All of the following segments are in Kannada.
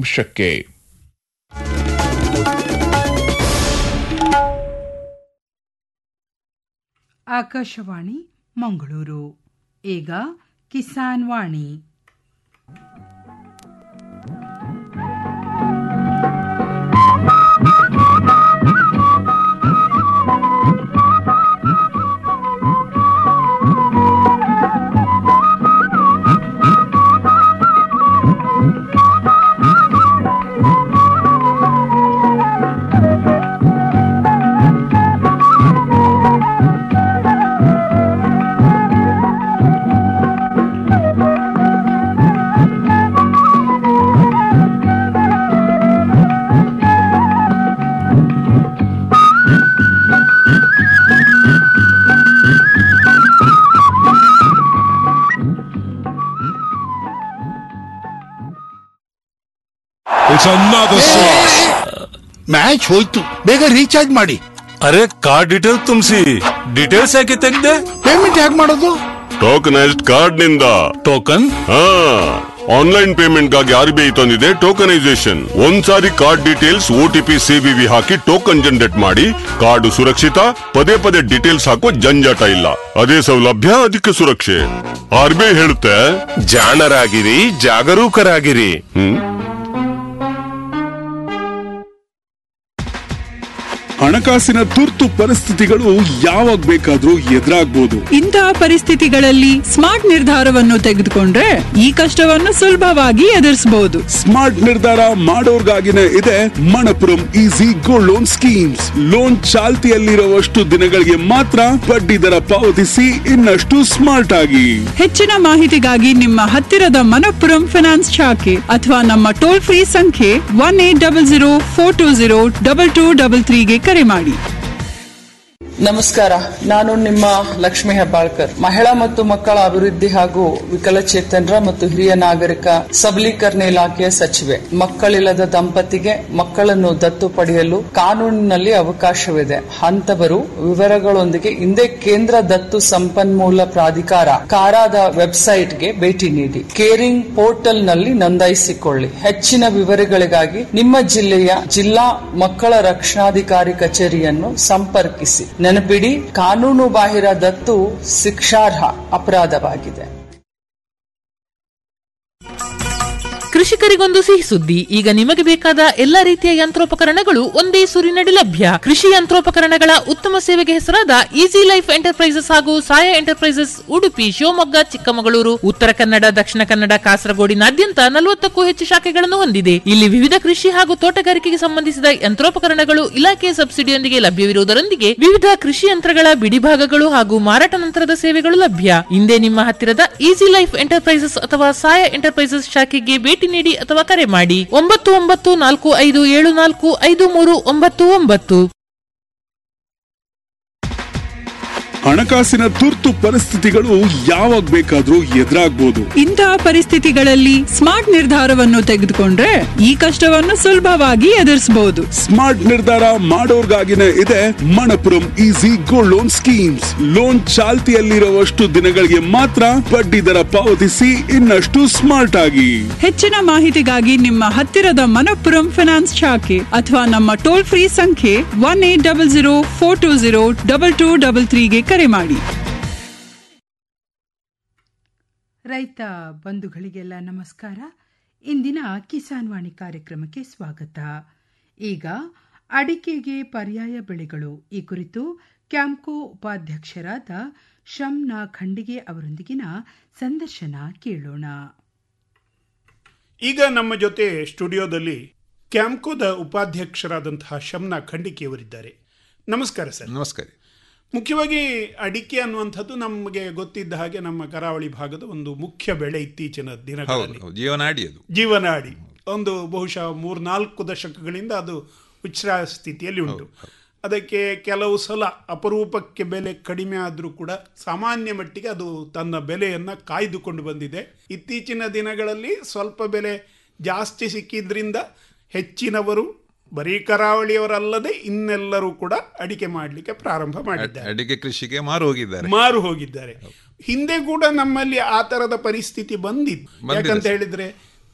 ನಿಮಿಷಕ್ಕೆ ಆಕಾಶವಾಣಿ ಮಂಗಳೂರು ಈಗ Kisan Vani It's another sauce. Match ಹೋಯ್ತು ಬೇಗ ರೀಚಾರ್ಜ್ ಮಾಡಿ ಅರೆ ಕಾರ್ಡ್ ಡೀಟೇಲ್ ತುಂಬಿಸಿ ಡೀಟೇಲ್ಸ್ ಯಾಕೆ ತೆಗ್ದೆ ಪೇಮೆಂಟ್ ಹೇಗೆ ಮಾಡೋದು ಟೋಕನೈಸ್ಡ್ ಕಾರ್ಡ್ ನಿಂದ ಟೋಕನ್ ಹಾ ಆನ್ಲೈನ್ ಪೇಮೆಂಟ್ ಗಾಗಿ ಆರ್ ಬಿ ಐ ತಂದಿದೆ ಟೋಕನೈಸೇಷನ್ ಒಂದ್ಸಾರಿ ಕಾರ್ಡ್ ಡೀಟೇಲ್ಸ್ ಓಟಿಪಿ ಸಿಬಿವಿ ಹಾಕಿ ಟೋಕನ್ ಜನರೇಟ್ ಮಾಡಿ ಕಾರ್ಡ್ ಸುರಕ್ಷಿತ ಪದೇ ಪದೇ ಡೀಟೇಲ್ಸ್ ಹಾಕೋ ಜಂಜಾಟ ಇಲ್ಲ ಅದೇ ಸೌಲಭ್ಯ ಅದಕ್ಕೆ ಸುರಕ್ಷೆ ಆರ್ ಬಿ ಐ ಹೇಳುತ್ತೆ ಜಾಣರಾಗಿರಿ ಜಾಗರೂಕರಾಗಿರಿ ಹ್ಮ್ ಹಣಕಾಸಿನ ತುರ್ತು ಪರಿಸ್ಥಿತಿಗಳು ಯಾವಾಗ ಬೇಕಾದ್ರೂ ಎದುರಾಗ್ಬೋದು ಇಂತಹ ಪರಿಸ್ಥಿತಿಗಳಲ್ಲಿ ಸ್ಮಾರ್ಟ್ ನಿರ್ಧಾರವನ್ನು ತೆಗೆದುಕೊಂಡ್ರೆ ಈ ಕಷ್ಟವನ್ನು ಸುಲಭವಾಗಿ ಎದುರಿಸಬಹುದು ಸ್ಮಾರ್ಟ್ ನಿರ್ಧಾರ ಮಾಡೋರ್ಗಾಗಿನೇ ಇದೆ Manappuram easy gold loan schemes loan ಚಾಲ್ತಿಯಲ್ಲಿರುವಷ್ಟು ದಿನಗಳಿಗೆ ಮಾತ್ರ ಬಡ್ಡಿ ದರ ಪಾವತಿಸಿ ಇನ್ನಷ್ಟು ಸ್ಮಾರ್ಟ್ ಆಗಿ ಹೆಚ್ಚಿನ ಮಾಹಿತಿಗಾಗಿ ನಿಮ್ಮ ಹತ್ತಿರದ ಮನಪ್ಪುರಂ ಫಿನಾನ್ಸ್ ಶಾಖೆ ಅಥವಾ ನಮ್ಮ ಟೋಲ್ ಫ್ರೀ ಸಂಖ್ಯೆ one eight double zero four two zero double two double ತ್ರೀಗೆ ಕರೆ ಮಾಡಿ ನಮಸ್ಕಾರ ನಾನು ನಿಮ್ಮ ಲಕ್ಷ್ಮಿ ಹೆಬ್ಬಾಳ್ಕರ್ ಮಹಿಳಾ ಮತ್ತು ಮಕ್ಕಳ ಅಭಿವೃದ್ಧಿ ಹಾಗೂ ವಿಕಲಚೇತನರ ಮತ್ತು ಹಿರಿಯ ನಾಗರಿಕ ಸಬಲೀಕರಣ ಇಲಾಖೆಯ ಸಚಿವೆ ಮಕ್ಕಳಿಲ್ಲದ ದಂಪತಿಗೆ ಮಕ್ಕಳನ್ನು ದತ್ತು ಪಡೆಯಲು ಕಾನೂನಿನಲ್ಲಿ ಅವಕಾಶವಿದೆ ಅಂತವರು ವಿವರಗಳೊಂದಿಗೆ ಹಿಂದೆ ಕೇಂದ್ರ ದತ್ತು ಸಂಪನ್ಮೂಲ ಪ್ರಾಧಿಕಾರ ಕಾರಾದ ವೆಬ್ಸೈಟ್ಗೆ ಭೇಟಿ ನೀಡಿ ಕೇರಿಂಗ್ ಪೋರ್ಟಲ್ ನಲ್ಲಿ ನೋಂದಾಯಿಸಿಕೊಳ್ಳಿ ಹೆಚ್ಚಿನ ವಿವರಗಳಿಗಾಗಿ ನಿಮ್ಮ ಜಿಲ್ಲೆಯ ಜಿಲ್ಲಾ ಮಕ್ಕಳ ರಕ್ಷಣಾಧಿಕಾರಿ ಕಚೇರಿಯನ್ನು ಸಂಪರ್ಕಿಸಿ ನೆನಪಿಡಿ ಕಾನೂನು ಬಾಹಿರ ದತ್ತು ಶಿಕ್ಷಾರ್ಹ ಅಪರಾಧವಾಗಿದೆ ಕೃಷಿಕರಿಗೊಂದು ಸಿಹಿ ಸುದ್ದಿ ಈಗ ನಿಮಗೆ ಬೇಕಾದ ಎಲ್ಲಾ ರೀತಿಯ ಯಂತ್ರೋಪಕರಣಗಳು ಒಂದೇ ಸೂರಿನಡಿ ಲಭ್ಯ ಕೃಷಿ ಯಂತ್ರೋಪಕರಣಗಳ ಉತ್ತಮ ಸೇವೆಗೆ ಹೆಸರಾದ ಈಸಿ ಲೈಫ್ ಎಂಟರ್ಪ್ರೈಸಸ್ ಹಾಗೂ ಸಾಯ ಎಂಟರ್ಪ್ರೈಸಸ್ ಉಡುಪಿ ಶಿವಮೊಗ್ಗ ಚಿಕ್ಕಮಗಳೂರು ಉತ್ತರ ಕನ್ನಡ ದಕ್ಷಿಣ ಕನ್ನಡ ಕಾಸರಗೋಡಿನಾದ್ಯಂತ ನಲವತ್ತಕ್ಕೂ ಹೆಚ್ಚು ಶಾಖೆಗಳನ್ನು ಹೊಂದಿದೆ ಇಲ್ಲಿ ವಿವಿಧ ಕೃಷಿ ಹಾಗೂ ತೋಟಗಾರಿಕೆಗೆ ಸಂಬಂಧಿಸಿದ ಯಂತ್ರೋಪಕರಣಗಳು ಇಲಾಖೆಯ ಸಬ್ಸಿಡಿಯೊಂದಿಗೆ ಲಭ್ಯವಿರುವುದರೊಂದಿಗೆ ವಿವಿಧ ಕೃಷಿ ಯಂತ್ರಗಳ ಬಿಡಿಭಾಗಗಳು ಹಾಗೂ ಮಾರಾಟ ನಂತರದ ಸೇವೆಗಳು ಲಭ್ಯ ಹಿಂದೆ ನಿಮ್ಮ ಹತ್ತಿರದ ಈಸಿ ಲೈಫ್ ಎಂಟರ್ಪ್ರೈಸಸ್ ಅಥವಾ ಸಾಯ ಎಂಟರ್ಪ್ರೈಸಸ್ ಶಾಖೆಗೆ ಭೇಟಿ ನೀಡಿ ಅಥವಾ ಕರೆ ಮಾಡಿ ಒಂಬತ್ತು ಒಂಬತ್ತು ನಾಲ್ಕು ಐದು ಏಳು ನಾಲ್ಕು ಐದು ಮೂರು ಒಂಬತ್ತು ಒಂಬತ್ತು ಹಣಕಾಸಿನ ತುರ್ತು ಪರಿಸ್ಥಿತಿಗಳು ಯಾವಾಗ ಬೇಕಾದ್ರೂ ಎದುರಾಗ್ಬೋದು ಇಂತಹ ಪರಿಸ್ಥಿತಿಗಳಲ್ಲಿ ಸ್ಮಾರ್ಟ್ ನಿರ್ಧಾರವನ್ನು ತೆಗೆದುಕೊಂಡ್ರೆ ಈ ಕಷ್ಟವನ್ನು ಸುಲಭವಾಗಿ ಎದುರಿಸಬಹುದು ಸ್ಮಾರ್ಟ್ ನಿರ್ಧಾರ ಮಾಡೋರ್ಗಾಗಿನೇ ಇದೆ Manappuram easy gold loan schemes loan ಚಾಲ್ತಿಯಲ್ಲಿರುವಷ್ಟು ದಿನಗಳಿಗೆ ಮಾತ್ರ ಬಡ್ಡಿ ದರ ಪಾವತಿಸಿ ಇನ್ನಷ್ಟು ಸ್ಮಾರ್ಟ್ ಆಗಿ ಹೆಚ್ಚಿನ ಮಾಹಿತಿಗಾಗಿ ನಿಮ್ಮ ಹತ್ತಿರದ ಮನಪ್ಪುರಂ ಫಿನಾನ್ಸ್ ಶಾಖೆ ಅಥವಾ ನಮ್ಮ ಟೋಲ್ ಫ್ರೀ ಸಂಖ್ಯೆ one eight double zero four two zero double two double ತ್ರೀಗೆ ಕರೆ ಮಾಡಿ ರೈತ ಬಂಧುಗಳಿಗೆಲ್ಲ ನಮಸ್ಕಾರ ಇಂದಿನ ಕಿಸಾನ್ ವಾಣಿ ಕಾರ್ಯಕ್ರಮಕ್ಕೆ ಸ್ವಾಗತ ಈಗ ಅಡಿಕೆಗೆ ಪರ್ಯಾಯ ಬೆಳೆಗಳು ಈ ಕುರಿತು ಕ್ಯಾಂಪ್ಕೋ ಉಪಾಧ್ಯಕ್ಷರಾದ ಶಮ್ನಾ ಖಂಡಿಗೆ ಅವರೊಂದಿಗಿನ ಸಂದರ್ಶನ ಕೇಳೋಣ ಈಗ ನಮ್ಮ ಜೊತೆ ಸ್ಟುಡಿಯೋದಲ್ಲಿ ಕ್ಯಾಂಪ್ಕೋದ ಉಪಾಧ್ಯಕ್ಷರಾದಂತಹ ಶಮ್ನಾ ಖಂಡಿಕೆಯವರಿದ್ದಾರೆ ನಮಸ್ಕಾರ ಸರ್ ನಮಸ್ಕಾರ ಮುಖ್ಯವಾಗಿ ಅಡಿಕೆ ಅನ್ನುವಂಥದ್ದು ನಮಗೆ ಗೊತ್ತಿದ್ದ ಹಾಗೆ ನಮ್ಮ ಕರಾವಳಿ ಭಾಗದ ಒಂದು ಮುಖ್ಯ ಬೆಳೆ ಇತ್ತೀಚಿನ ದಿನಗಳಲ್ಲಿ ಹೌದು ಜೀವನಾಡಿ ಅದು ಜೀವನಾಡಿ ಒಂದು ಬಹುಶಃ ಮೂರ್ನಾಲ್ಕು ದಶಕಗಳಿಂದ ಅದು ಉಚ್ಛ್ರಾಯ ಸ್ಥಿತಿಯಲ್ಲಿ ಉಂಟು ಅದಕ್ಕೆ ಕೆಲವು ಸಲ ಅಪರೂಪಕ್ಕೆ ಬೆಲೆ ಕಡಿಮೆ ಆದರೂ ಕೂಡ ಸಾಮಾನ್ಯ ಮಟ್ಟಿಗೆ ಅದು ತನ್ನ ಬೆಲೆಯನ್ನು ಕಾಯ್ದುಕೊಂಡು ಬಂದಿದೆ ಇತ್ತೀಚಿನ ದಿನಗಳಲ್ಲಿ ಸ್ವಲ್ಪ ಬೆಲೆ ಜಾಸ್ತಿ ಸಿಕ್ಕಿದ್ರಿಂದ ಹೆಚ್ಚಿನವರು ಬರೀ ಕರಾವಳಿಯವರಲ್ಲದೆ ಇನ್ನೆಲ್ಲರೂ ಕೂಡ ಅಡಿಕೆ ಮಾಡಲಿಕ್ಕೆ ಪ್ರಾರಂಭ ಮಾಡಿದ್ದಾರೆ ಅಡಿಕೆ ಕೃಷಿಗೆ ಮಾರು ಹೋಗಿದ್ದಾರೆ ಮಾರು ಹೋಗಿದ್ದಾರೆ ಹಿಂದೆ ಕೂಡ ನಮ್ಮಲ್ಲಿ ಆ ತರದ ಪರಿಸ್ಥಿತಿ ಬಂದಿತ್ತು ಬಂದಿದೆ ಯಾಕಂತ ಸರ್. ಹೇಳಿದ್ರೆ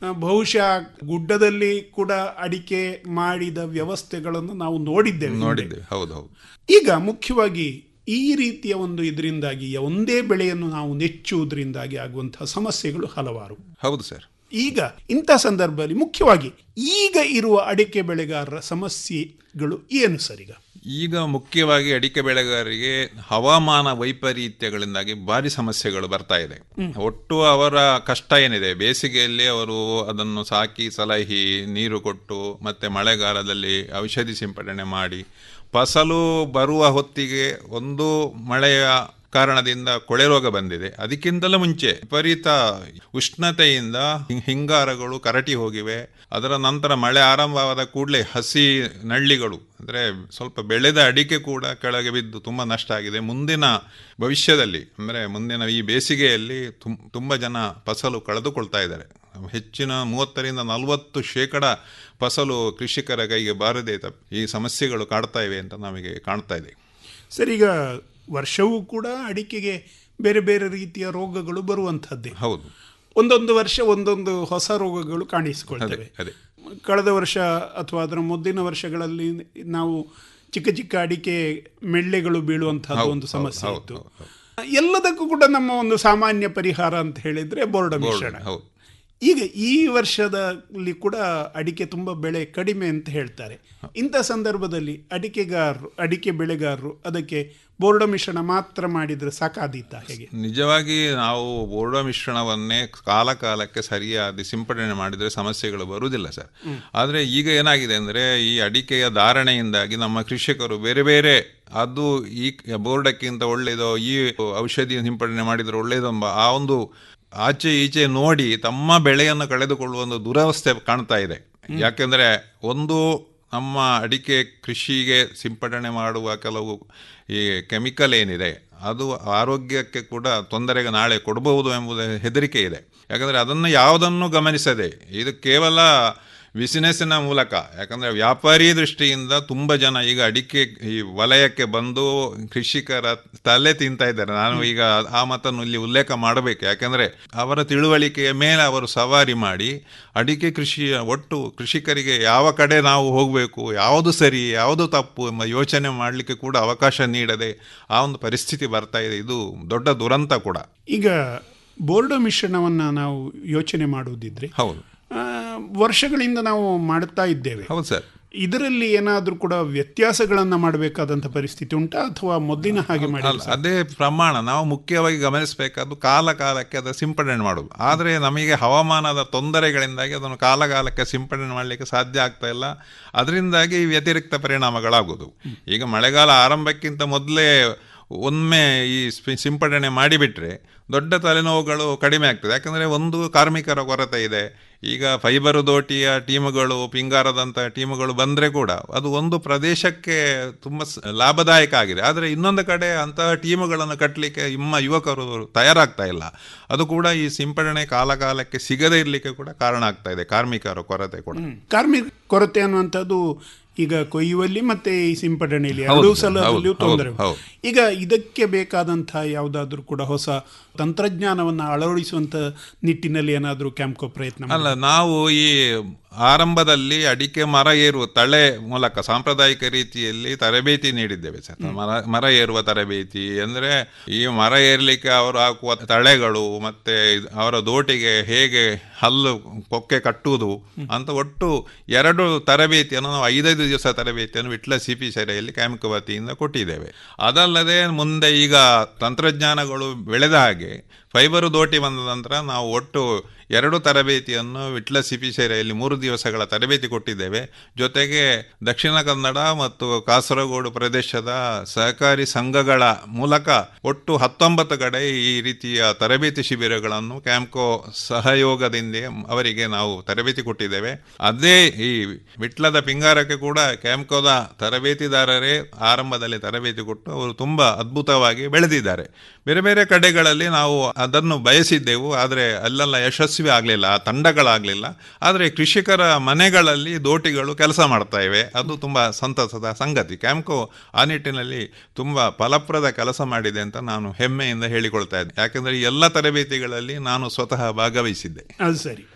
ಆ, ಬಹುಶಃ ಗುಡ್ಡದಲ್ಲಿ ಕೂಡ ಅಡಿಕೆ ಮಾಡಿದ ವ್ಯವಸ್ಥೆಗಳನ್ನು ನಾವು ನೋಡಿದ್ದೇವೆ ಹಿಂದೆ. ನೋಡಿದ್ದೇವೆ ಹೌದು ಹೌದು ಈಗ ಮುಖ್ಯವಾಗಿ ಈ ರೀತಿಯ ಒಂದು ಇದರಿಂದಾಗಿ ಒಂದೇ ಬೆಳೆಯನ್ನು ನಾವು ನೆಚ್ಚುವುದರಿಂದಾಗಿ ಆಗುವಂತಹ ಸಮಸ್ಯೆಗಳು ಹಲವಾರು ಹೌದು ಸರ್ ಈಗ ಇಂಥ ಸಂದರ್ಭದಲ್ಲಿ ಮುಖ್ಯವಾಗಿ ಈಗ ಇರುವ ಅಡಿಕೆ ಬೆಳೆಗಾರರ ಸಮಸ್ಯೆಗಳು ಏನು ಸರ್ ಈಗ ಈಗ ಮುಖ್ಯವಾಗಿ ಅಡಿಕೆ ಬೆಳೆಗಾರರಿಗೆ ಹವಾಮಾನ ವೈಪರೀತ್ಯಗಳಿಂದಾಗಿ ಭಾರಿ ಸಮಸ್ಯೆಗಳು ಬರ್ತಾ ಇದೆ ಹ್ಮ್. ಒಟ್ಟು ಅವರ ಕಷ್ಟ ಏನಿದೆ ಬೇಸಿಗೆಯಲ್ಲಿ ಅವರು ಅದನ್ನು ಸಾಕಿ ಸಲಹಿ ನೀರು ಕೊಟ್ಟು ಮತ್ತೆ ಮಳೆಗಾಲದಲ್ಲಿ ಔಷಧಿ ಸಿಂಪಡಣೆ ಮಾಡಿ ಫಸಲು ಬರುವ ಹೊತ್ತಿಗೆ ಒಂದು ಮಳೆಯ ಕಾರಣದಿಂದ ಕೊಳೆ ರೋಗ ಬಂದಿದೆ ಅದಕ್ಕಿಂತಲೂ ಮುಂಚೆ ವಿಪರೀತ ಉಷ್ಣತೆಯಿಂದ ಹಿ- ಹಿಂಗಾರಗಳು ಕರಟಿ ಹೋಗಿವೆ ಅದರ ನಂತರ ಮಳೆ ಆರಂಭವಾದ ಕೂಡಲೇ ಹಸಿ ನಳ್ಳಿಗಳು ಅಂದರೆ ಸ್ವಲ್ಪ ಬೆಳೆದ ಅಡಿಕೆ ಕೂಡ ಕೆಳಗೆ ಬಿದ್ದು ತುಂಬ ನಷ್ಟ ಆಗಿದೆ ಮುಂದಿನ ಭವಿಷ್ಯದಲ್ಲಿ ಅಂದರೆ ಮುಂದಿನ ಈ ಬೇಸಿಗೆಯಲ್ಲಿ ತುಂ ತುಂಬ ಜನ ಫಸಲು ಕಳೆದುಕೊಳ್ತಾ ಇದ್ದಾರೆ ಹೆಚ್ಚಿನ ಮೂವತ್ತರಿಂದ ನಲವತ್ತು ಶೇಕಡ ಫಸಲು ಕೃಷಿಕರ ಕೈಗೆ ಬಾರದೆ ತಪ್ಪಿ ಈ ಸಮಸ್ಯೆಗಳು ಕಾಡ್ತಾ ಇವೆ ಅಂತ ನಮಗೆ ಕಾಣ್ತಾ ಇದೆ ಸರ್ ಈಗ ವರ್ಷವೂ ಕೂಡ ಅಡಿಕೆಗೆ ಬೇರೆ ಬೇರೆ ರೀತಿಯ ರೋಗಗಳು ಬರುವಂಥದ್ದೇ ಹೌದು ಒಂದೊಂದು ವರ್ಷ ಒಂದೊಂದು ಹೊಸ ರೋಗಗಳು ಕಾಣಿಸಿಕೊಳ್ತವೆ ಅದೇ ಕಳೆದ ವರ್ಷ ಅಥವಾ ಅದರ ಮುಂದಿನ ವರ್ಷಗಳಲ್ಲಿ ನಾವು ಚಿಕ್ಕ ಚಿಕ್ಕ ಅಡಿಕೆ ಮೆಳ್ಳೆಗಳು ಬೀಳುವಂತಹದ್ದು ಹೌದು, ಒಂದು ಹೌದು, ಸಮಸ್ಯೆ ಹೌದು, ಇತ್ತು ಎಲ್ಲದಕ್ಕೂ ಕೂಡ ನಮ್ಮ ಒಂದು ಸಾಮಾನ್ಯ ಪರಿಹಾರ ಅಂತ ಹೇಳಿದ್ರೆ ಬೋರ್ಡ ಮಿಶ್ರಣ ಹೌದು ಈಗ ಈ ವರ್ಷದಲ್ಲಿ ಕೂಡ ಅಡಿಕೆ ತುಂಬಾ ಬೆಳೆ ಕಡಿಮೆ ಅಂತ ಹೇಳ್ತಾರೆ ಇಂಥ ಸಂದರ್ಭದಲ್ಲಿ ಅಡಿಕೆಗಾರರು ಅಡಿಕೆ ಬೆಳೆಗಾರರು ಅದಕ್ಕೆ ಬೋರ್ಡ ಮಿಶ್ರಣ ಮಾತ್ರ ಮಾಡಿದ್ರೆ ಸಾಕಾದೀತಾ ಹೇಗೆ ನಿಜವಾಗಿ ನಾವು ಬೋರ್ಡ ಮಿಶ್ರಣವನ್ನೇ ಕಾಲ ಕಾಲಕ್ಕೆ ಸರಿಯಾಗಿ ಸಿಂಪಡಣೆ ಮಾಡಿದರೆ ಸಮಸ್ಯೆಗಳು ಬರುವುದಿಲ್ಲ ಸರ್ ಹ್ಮ್. ಆದರೆ ಈಗ ಏನಾಗಿದೆ ಅಂದರೆ ಈ ಅಡಿಕೆಯ ಧಾರಣೆಯಿಂದಾಗಿ ನಮ್ಮ ಕೃಷಿಕರು ಬೇರೆ ಬೇರೆ ಅದು ಈ ಬೋರ್ಡಕ್ಕಿಂತ ಒಳ್ಳೆಯದೋ ಈ ಔಷಧಿ ಸಿಂಪಡಣೆ ಮಾಡಿದರೆ ಒಳ್ಳೆಯದೆಂಬ ಆ ಒಂದು ಆಚೆ ಈಚೆ ನೋಡಿ ತಮ್ಮ ಬೆಳೆಯನ್ನು ಕಳೆದುಕೊಳ್ಳುವ ಒಂದು ದುರವಸ್ಥೆ ಕಾಣ್ತಾ ಇದೆ ಯಾಕೆಂದರೆ ಒಂದು ನಮ್ಮ ಅಡಿಕೆ ಕೃಷಿಗೆ ಸಿಂಪಡಣೆ ಮಾಡುವ ಕೆಲವು ಈ ಕೆಮಿಕಲ್ ಏನಿದೆ ಅದು ಆರೋಗ್ಯಕ್ಕೆ ಕೂಡ ತೊಂದರೆಗೆ ನಾಳೆ ಕೊಡಬಹುದು ಎಂಬುದು ಹೆದರಿಕೆ ಇದೆ ಯಾಕಂದರೆ ಅದನ್ನು ಯಾವುದನ್ನು ಗಮನಿಸದೆ ಇದು ಕೇವಲ ಬಿಸಿನೆಸ್ಸಿನ ಮೂಲಕ ಯಾಕಂದರೆ ವ್ಯಾಪಾರಿ ದೃಷ್ಟಿಯಿಂದ ತುಂಬ ಜನ ಈಗ ಅಡಿಕೆ ಈ ವಲಯಕ್ಕೆ ಬಂದು ಕೃಷಿಕರ ತಲೆ ತಿಂತಾ ಇದ್ದಾರೆ ನಾನು ಈಗ ಆ ಮಾತನ್ನು ಇಲ್ಲಿ ಉಲ್ಲೇಖ ಮಾಡಬೇಕು ಯಾಕಂದರೆ ಅವರ ತಿಳುವಳಿಕೆಯ ಮೇಲೆ ಅವರು ಸವಾರಿ ಮಾಡಿ ಅಡಿಕೆ ಕೃಷಿಯ ಒಟ್ಟು ಕೃಷಿಕರಿಗೆ ಯಾವ ಕಡೆ ನಾವು ಹೋಗಬೇಕು ಯಾವುದು ಸರಿ ಯಾವುದು ತಪ್ಪು ಎಂಬ ಯೋಚನೆ ಮಾಡಲಿಕ್ಕೆ ಕೂಡ ಅವಕಾಶ ನೀಡದೆ ಆ ಒಂದು ಪರಿಸ್ಥಿತಿ ಬರ್ತಾ ಇದೆ ಇದು ದೊಡ್ಡ ದುರಂತ ಕೂಡ ಈಗ ಬೋರ್ಡ ಮಿಶ್ರಣವನ್ನ ನಾವು ಯೋಚನೆ ಮಾಡುವುದಿದ್ರೆ ಹೌದು ಆ, ವರ್ಷಗಳಿಂದ ನಾವು ಮಾಡುತ್ತಾ ಇದ್ದೇವೆ ಹೌದು ಸರ್ ಇದರಲ್ಲಿ ಏನಾದರೂ ಕೂಡ ವ್ಯತ್ಯಾಸಗಳನ್ನ ಮಾಡಬೇಕಾದಂತ ಪರಿಸ್ಥಿತಿ ಉಂಟಾ ಅಥವಾ ಮೊದಲಿನ ಹಾಗೆ ಮಾಡಿ ಅಲ್ಲ, ಅದೇ ಪ್ರಮಾಣ ನಾವು ಮುಖ್ಯವಾಗಿ ಗಮನಿಸಬೇಕಾದ್ದು ಕಾಲ ಕಾಲಕ್ಕೆ ಅದರ ಸಿಂಪಡಣೆ ಮಾಡೋದು ಆದರೆ ನಮಗೆ ಹವಾಮಾನದ ತೊಂದರೆಗಳಿಂದಾಗಿ ಅದನ್ನು ಕಾಲ ಕಾಲಕ್ಕೆ ಸಿಂಪಡಣೆ ಮಾಡಲಿಕ್ಕೆ ಸಾಧ್ಯ ಆಗ್ತಾ ಇಲ್ಲ ಅದರಿಂದಾಗಿ ವ್ಯತಿರಿಕ್ತ ಪರಿಣಾಮಗಳಾಗೋದು ಈಗ ಮಳೆಗಾಲ ಆರಂಭಕ್ಕಿಂತ ಮೊದಲೇ ಒಮ್ಮೆ ಈ ಸ್ಪಿ- ಸಿಂಪಡಣೆ ಮಾಡಿಬಿಟ್ರೆ ದೊಡ್ಡ ತಲೆನೋವುಗಳು ಕಡಿಮೆ ಆಗ್ತದೆ ಯಾಕಂದರೆ ಒಂದು ಕಾರ್ಮಿಕರ ಕೊರತೆ ಇದೆ ಈಗ ಫೈಬರ್ ದೋಟಿಯ ಟೀಮುಗಳು ಪಿಂಗಾರದಂಥ ಟೀಮುಗಳು ಬಂದರೆ ಕೂಡ ಅದು ಒಂದು ಪ್ರದೇಶಕ್ಕೆ ತುಂಬ ಸ- ಲಾಭದಾಯಕ ಆಗಿದೆ ಆದರೆ ಇನ್ನೊಂದು ಕಡೆ ಅಂತಹ ಟೀಮುಗಳನ್ನು ಕಟ್ಟಲಿಕ್ಕೆ ನಿಮ್ಮ ಯುವಕರು ತಯಾರಾಗ್ತಾ ಇಲ್ಲ ಅದು ಕೂಡ ಈ ಸಿಂಪಡಣೆ ಕಾಲ ಕಾಲಕ್ಕೆ ಸಿಗದೇ ಇರಲಿಕ್ಕೆ ಕೂಡ ಕಾರಣ ಆಗ್ತಾ ಇದೆ ಕಾರ್ಮಿಕರ ಕೊರತೆ ಕೂಡ ಹ್ಮ್. ಕಾರ್ಮಿಕ ಕೊರತೆ ಅನ್ನುವಂಥದ್ದು ಈಗ ಕೊಯ್ಯುವಲ್ಲಿ ಮತ್ತೆ ಈ ಸಿಂಪಡಣೆಯಲ್ಲಿ ಹೌದು ಎರಡೂ ಸರ್, ಸಲದಲ್ಲಿಯೂ ಹೌದು, ತೊಂದರೆ ಹೌದು, ಉಂಟು. ಈಗ ಇದಕ್ಕೆ ಬೇಕಾದಂತಹ ಯಾವುದಾದ್ರೂ ಕೂಡ ಹೊಸ ತಂತ್ರಜ್ಞಾನವನ್ನು ಅಳವಡಿಸುವಂತ ನಿಟ್ಟಿನಲ್ಲಿ ಏನಾದರೂ ಕ್ಯಾಂಪ್ಕೋ ಪ್ರಯತ್ನ ಅಲ್ಲ ನಾವು ಈ ಆರಂಭದಲ್ಲಿ ಅಡಿಕೆ ಮರ ಏರುವ ತಳೆ ಮೂಲಕ ಸಾಂಪ್ರದಾಯಿಕ ರೀತಿಯಲ್ಲಿ ತರಬೇತಿ ನೀಡಿದ್ದೇವೆ ಸರ್ ಮರ ಮರ ಏರುವ ತರಬೇತಿ ಅಂದ್ರೆ ಈ ಮರ ಏರ್ಲಿಕ್ಕೆ ಅವರು ಹಾಕುವ ತಳೆಗಳು ಮತ್ತೆ ಇದ್- ಅವರ ದೋಟಿಗೆ ಹೇಗೆ ಹಲ್ಲು ಕೊಕ್ಕೆ ಕಟ್ಟುವುದು ಅಂತ ಒಟ್ಟು ಎರಡು ತರಬೇತಿಯನ್ನು ನಾವು ಐದೈದು ದಿವಸ ತರಬೇತಿಯನ್ನು ವಿಟ್ಲ ಸಿ ಪಿ ಸೆರೆಯಲ್ಲಿ ಕ್ಯಾಂಪ್ ವತಿಯಿಂದ ಕೊಟ್ಟಿದ್ದೇವೆ ಅದಲ್ಲದೆ ಮುಂದೆ ಈಗ ತಂತ್ರಜ್ಞಾನಗಳು ಬೆಳೆದ ಹಾಗೆ ಫೈಬರ್ ದೋಟಿ ಬಂದ ನಂತರ ನಾವು ಒಟ್ಟು ಎರಡು ತರಬೇತಿಯನ್ನು ವಿಟ್ಲ ಸಿಪಿಸೇರೆಯಲ್ಲಿ ಮೂರು ದಿವಸಗಳ ತರಬೇತಿ ಕೊಟ್ಟಿದ್ದೇವೆ ಜೊತೆಗೆ ದಕ್ಷಿಣ ಕನ್ನಡ ಮತ್ತು ಕಾಸರಗೋಡು ಪ್ರದೇಶದ ಸಹಕಾರಿ ಸಂಘಗಳ ಮೂಲಕ ಒಟ್ಟು ಹತ್ತೊಂಬತ್ತು ಕಡೆ ಈ ರೀತಿಯ ತರಬೇತಿ ಶಿಬಿರಗಳನ್ನು ಕ್ಯಾಂಪ್ಕೋ ಸಹಯೋಗದಿಂದ ಅವರಿಗೆ ನಾವು ತರಬೇತಿ ಕೊಟ್ಟಿದ್ದೇವೆ ಅದೇ ಈ ವಿಟ್ಲದ ಪಿಂಗಾರಕ್ಕೆ ಕೂಡ ಕ್ಯಾಂಪ್ಕೋದ ತರಬೇತಿದಾರರೇ ಆರಂಭದಲ್ಲಿ ತರಬೇತಿ ಕೊಟ್ಟು ಅವರು ತುಂಬಾ ಅದ್ಭುತವಾಗಿ ಬೆಳೆದಿದ್ದಾರೆ ಬೇರೆ ಬೇರೆ ಕಡೆಗಳಲ್ಲಿ ನಾವು ಅದನ್ನು ಬಯಸಿದ್ದೆವು ಆದರೆ ಅಲ್ಲೆಲ್ಲ ಯಶಸ್ವಿ ಆಗಲಿಲ್ಲ ಆ ತಂಡಗಳಾಗಲಿಲ್ಲ ಆದರೆ ಕೃಷಿಕರ ಮನೆಗಳಲ್ಲಿ ದೋಟಿಗಳು ಕೆಲಸ ಮಾಡ್ತಾ ಇವೆ ಅದು ತುಂಬ ಸಂತಸದ ಸಂಗತಿ ಕ್ಯಾಂಪ್ಕೋ ಆ ನಿಟ್ಟಿನಲ್ಲಿ ತುಂಬ ಫಲಪ್ರದ ಕೆಲಸ ಮಾಡಿದೆ ಅಂತ ನಾನು ಹೆಮ್ಮೆಯಿಂದ ಹೇಳಿಕೊಳ್ತಾ ಇದ್ದೆ ಯಾಕೆಂದರೆ ಎಲ್ಲ ತರಬೇತಿಗಳಲ್ಲಿ ನಾನು ಸ್ವತಃ ಭಾಗವಹಿಸಿದ್ದೆ ಅದು ಸರಿ